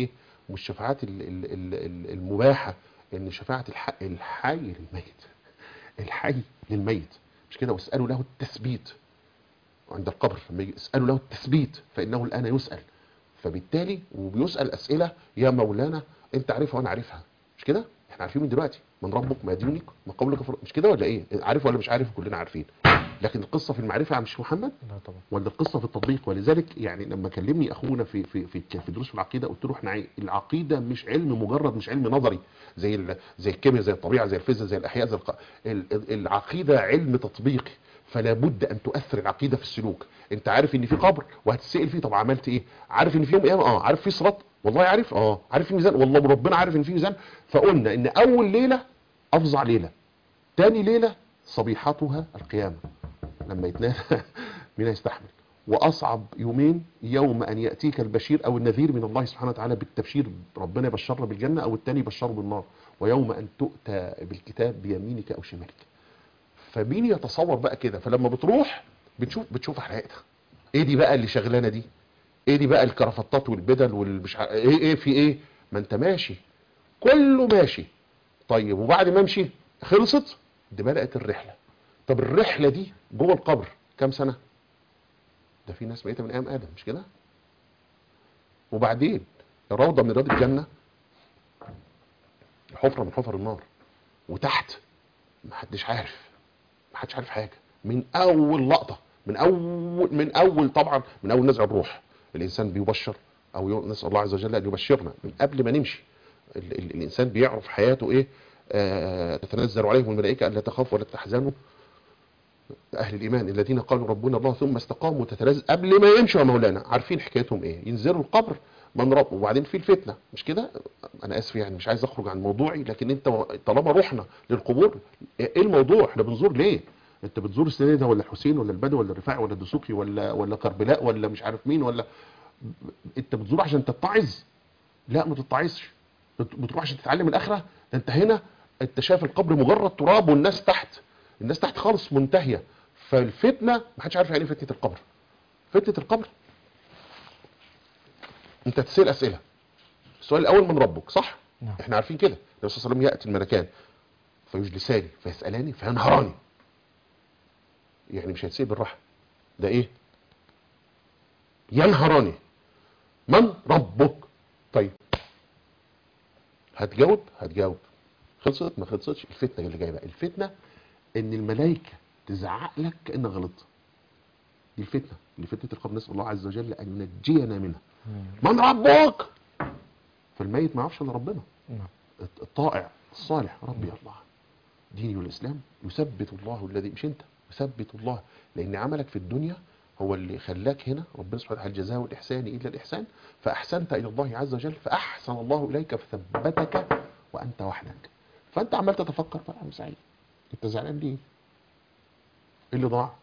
والشفاعات ال- ال- ال- ال- المباحه ان شفاعه الح- الحي للميت الحي للميت مش كده واسالوا له التثبيت عند القبر لما يجي اسالوا له التثبيت فانه الان يسال فبالتالي وبيسال اسئله يا مولانا انت عارفها وانا عارفها مش كده احنا عارفين من دلوقتي من ربك ما دينك ما قولك فر... مش كده ولا ايه عارف ولا مش عارف كلنا عارفين لكن القصه في المعرفه يا مش محمد لا طبعا ولا القصه في التطبيق ولذلك يعني لما كلمني اخونا في في في, في دروس العقيده قلت له احنا عاي- العقيده مش علم مجرد مش علم نظري زي ال- زي الكيمياء زي الطبيعه زي الفيزياء زي الاحياء زي الق... ال- ال- العقيده علم تطبيقي فلا بد ان تؤثر العقيده في السلوك انت عارف ان في قبر وهتسال فيه طب عملت ايه عارف ان في يوم قيامه اه عارف في صراط والله عارف اه عارف في ميزان والله ربنا عارف ان في ميزان فقلنا ان اول ليله افظع ليله تاني ليله صبيحتها القيامه لما يتنادى مين هيستحمل واصعب يومين يوم ان ياتيك البشير او النذير من الله سبحانه وتعالى بالتبشير ربنا يبشرنا بالجنه او الثاني يبشره بالنار ويوم ان تؤتى بالكتاب بيمينك او شمالك فمين يتصور بقى كده فلما بتروح بتشوف بتشوف حلقتها ايه دي بقى اللي شغلانه دي ايه دي بقى الكرافتات والبدل والمش ع- ايه ايه في ايه ما انت ماشي كله ماشي طيب وبعد ما امشي خلصت دي بدات الرحله طب الرحله دي جوه القبر كام سنه ده في ناس ميته من ايام ادم مش كده وبعدين روضه من رياض الجنه حفره من حفر النار وتحت محدش عارف محدش عارف حاجه من اول لقطه من اول من اول طبعا من اول نزع الروح الانسان بيبشر او يو- نسال الله عز وجل ان يبشرنا من قبل ما نمشي ال ال الانسان بيعرف حياته ايه آه تتنزل عليهم الملائكه الا تخافوا ولا تحزنوا اهل الايمان الذين قالوا ربنا الله ثم استقاموا تتنزل قبل ما يمشوا يا مولانا عارفين حكايتهم ايه ينزلوا القبر من رب وبعدين في الفتنه مش كده انا اسف يعني مش عايز اخرج عن موضوعي لكن انت طالما رحنا للقبور ايه الموضوع احنا بنزور ليه انت بتزور السنه ده ولا الحسين ولا البدوي ولا الرفاعي ولا الدسوقي ولا ولا كربلاء ولا مش عارف مين ولا انت بتزور عشان تتعظ لا ما تتعظش بت- بتروح عشان تتعلم الاخره ده انت هنا انت شايف القبر مجرد تراب والناس تحت الناس تحت خالص منتهيه فالفتنه ما حدش عارف يعني ايه فتنه القبر فتنه القبر انت تسال اسئله السؤال الاول من ربك صح نعم. احنا عارفين كده النبي صلى الله عليه وسلم ياتي الملكان فيجلساني فيسالاني فينهراني يعني مش هيتسال بالراحه ده ايه ينهراني من ربك طيب هتجاوب هتجاوب خلصت ما خلصتش الفتنه اللي جايه بقى الفتنه ان الملائكه تزعق لك كانك غلطت دي الفتنه اللي فتنه القبر نسال الله عز وجل ان ينجينا منها من ربك فالميت ما يعرفش الا ربنا نعم. الطائع الصالح ربي الله ديني والاسلام يثبت الله الذي مش انت يثبت الله لان عملك في الدنيا هو اللي خلاك هنا ربنا سبحانه وتعالى الجزاء والاحسان الا الاحسان فاحسنت الى الله عز وجل فاحسن الله اليك فثبتك وانت وحدك فانت عمال تتفكر بقى يا عم سعيد انت زعلان ليه؟ ايه اللي ضاع؟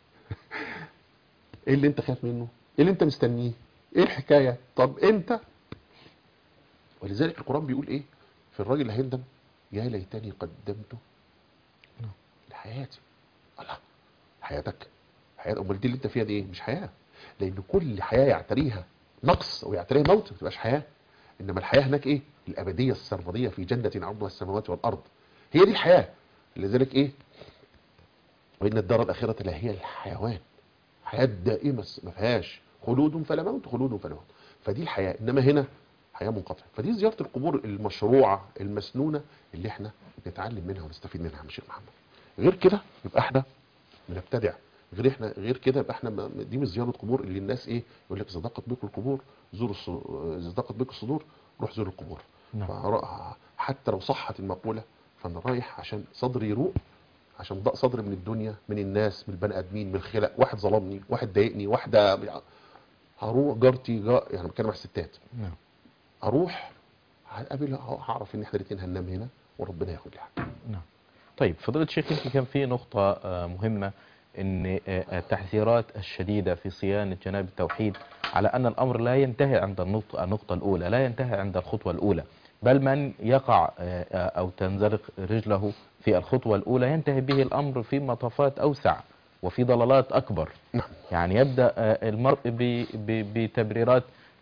ايه اللي انت خايف منه؟ ايه اللي انت مستنيه؟ ايه الحكايه؟ طب انت ولذلك القران بيقول ايه؟ في الراجل اللي هيندم يا ليتني قدمت نعم. لحياتي الله حياتك حياه امال دي اللي انت فيها دي ايه؟ مش حياه لان كل حياه يعتريها نقص او يعتريها موت ما تبقاش حياه انما الحياه هناك ايه؟ الابديه السرمديه في جنه عرضها السماوات والارض هي دي الحياه لذلك ايه؟ وان الدار الاخره لهي الحيوان حياه دائمه ما فيهاش خلود فلا موت خلود فلا موت فدي الحياه انما هنا حياه منقطعه فدي زياره القبور المشروعه المسنونه اللي احنا نتعلم منها ونستفيد منها يا شيخ محمد غير كده يبقى احنا بنبتدع غير احنا غير كده يبقى احنا ما- دي مش زياره قبور اللي الناس ايه يقول لك صدقت بكم القبور زوروا الص- صدقت بكم الصدور روح زور القبور نعم. فرا- حتى لو صحت المقوله فانا رايح عشان صدري يروق عشان ضاق صدري من الدنيا من الناس من البني ادمين من الخلق واحد ظلمني واحد ضايقني واحده هروح جارتي جا يعني بتكلم على الستات نعم اروح هقابلها هعرف ان احنا الاثنين هننام هنا وربنا ياخد لي حاجه نعم طيب فضيلة الشيخ يمكن كان في نقطة آه، مهمة ان آه، التحذيرات الشديدة في صيانة جناب التوحيد على ان الامر لا ينتهي عند النقطة, النقطة الاولى لا ينتهي عند الخطوة الاولى بل من يقع آه، آه، او تنزلق رجله في الخطوة الاولى ينتهي به الامر في مطافات اوسع وفي ضلالات اكبر نعم يعني يبدأ آه، المرء ب- ب- بتبريرات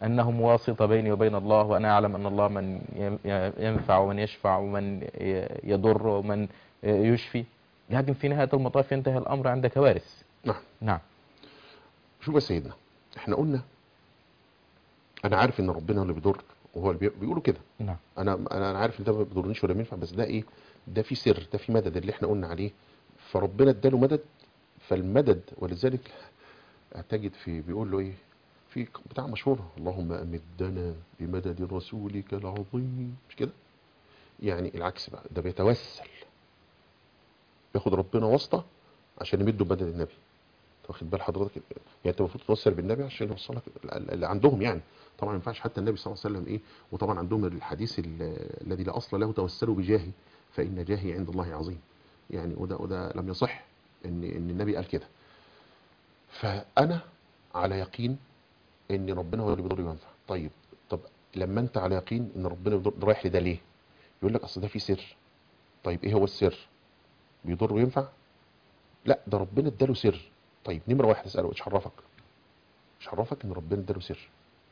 أنهم واسطة بيني وبين الله وأنا أعلم أن الله من ي- ينفع ومن يشفع ومن ي- يضر ومن يشفي لكن في نهاية المطاف ينتهي الأمر عند كوارث نعم نعم شوف يا سيدنا احنا قلنا انا عارف ان ربنا هو اللي بيضر وهو اللي بي- بيقولوا كده نعم انا انا أنا عارف ان ده ما بيضرنيش ولا بينفع بس ده ايه ده في سر ده في مدد اللي احنا قلنا عليه فربنا اداله مدد فالمدد ولذلك هتجد في بيقول له ايه في بتاع مشهور اللهم امدنا بمدد رسولك العظيم مش كده يعني العكس بقى ده بيتوسل بياخد ربنا واسطه عشان يمده بمدد النبي أنت واخد بال حضرتك يعني انت المفروض تتوسل بالنبي عشان يوصلك اللي عندهم يعني طبعا ما ينفعش حتى النبي صلى الله عليه وسلم ايه وطبعا عندهم الحديث ال- الذي لا اصل له توسلوا بجاهي فان جاهي عند الله عظيم يعني وده وده لم يصح ان ان النبي قال كده فانا على يقين ان ربنا هو اللي بيضر وينفع طيب طب لما انت على يقين ان ربنا بيضر رايح لده ليه يقول لك اصل ده في سر طيب ايه هو السر بيضر وينفع لا ده ربنا اداله سر طيب نمره واحد اساله ايش عرفك ايش عرفك ان ربنا اداله سر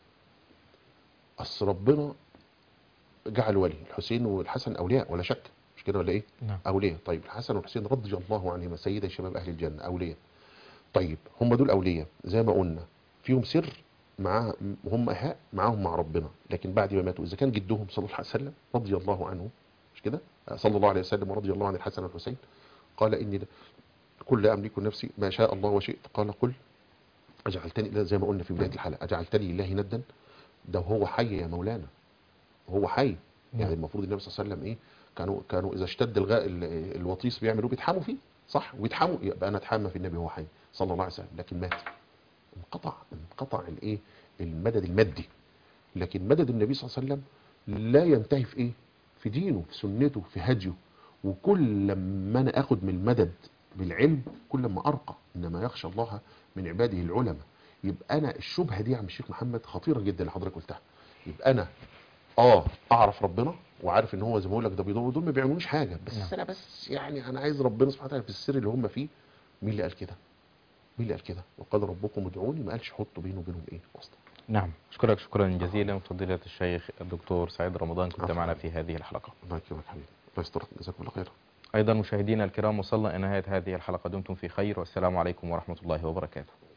اصل ربنا جعل ولي الحسين والحسن اولياء ولا شك مش كده ولا ايه نعم اولياء طيب الحسن والحسين رضي الله عنهما سيدي شباب اهل الجنه اولياء طيب هم دول اولياء زي ما قلنا فيهم سر مع هم اهاء معاهم مع ربنا لكن بعد ما ماتوا اذا كان جدهم صلى الله عليه وسلم رضي الله عنه مش كده صلى الله عليه وسلم ورضي الله عن الحسن والحسين قال اني لا- كل املك نفسي ما شاء الله وشئت قال قل اجعلتني زي ما قلنا في بدايه الحلقه اجعلتني لله ندا ده هو حي يا مولانا هو حي نعم. يعني المفروض النبي صلى الله عليه وسلم ايه كانوا كانوا اذا اشتد الغاء ال- الوطيس بيعملوا بيتحاموا فيه صح ويتحاموا يبقى انا اتحامى في النبي هو حي صلى الله عليه وسلم لكن مات انقطع انقطع الايه المدد المادي لكن مدد النبي صلى الله عليه وسلم لا ينتهي في ايه في دينه في سنته في هديه وكل لما انا اخد من المدد بالعلم كل ما ارقى انما يخشى الله من عباده العلماء يبقى انا الشبهه دي يا عم الشيخ محمد خطيره جدا اللي حضرتك قلتها يبقى انا اه اعرف ربنا وعارف ان هو زي ما بقول لك ده بيضر دول ما بيعملوش حاجه بس نعم. انا بس يعني انا عايز ربنا سبحانه وتعالى في السر اللي هم فيه مين اللي قال كده مين اللي قال كده وقال ربكم ادعوني ما قالش حطوا بينه وبينهم ايه واسطه نعم أشكرك شكرا جزيلا فضيلة الشيخ الدكتور سعيد رمضان كنت عفوا. معنا في هذه الحلقة الله يكرمك حبيبي الله يسترك جزاكم الله خيرا أيضا مشاهدينا الكرام وصلنا إلى نهاية هذه الحلقة دمتم في خير والسلام عليكم ورحمة الله وبركاته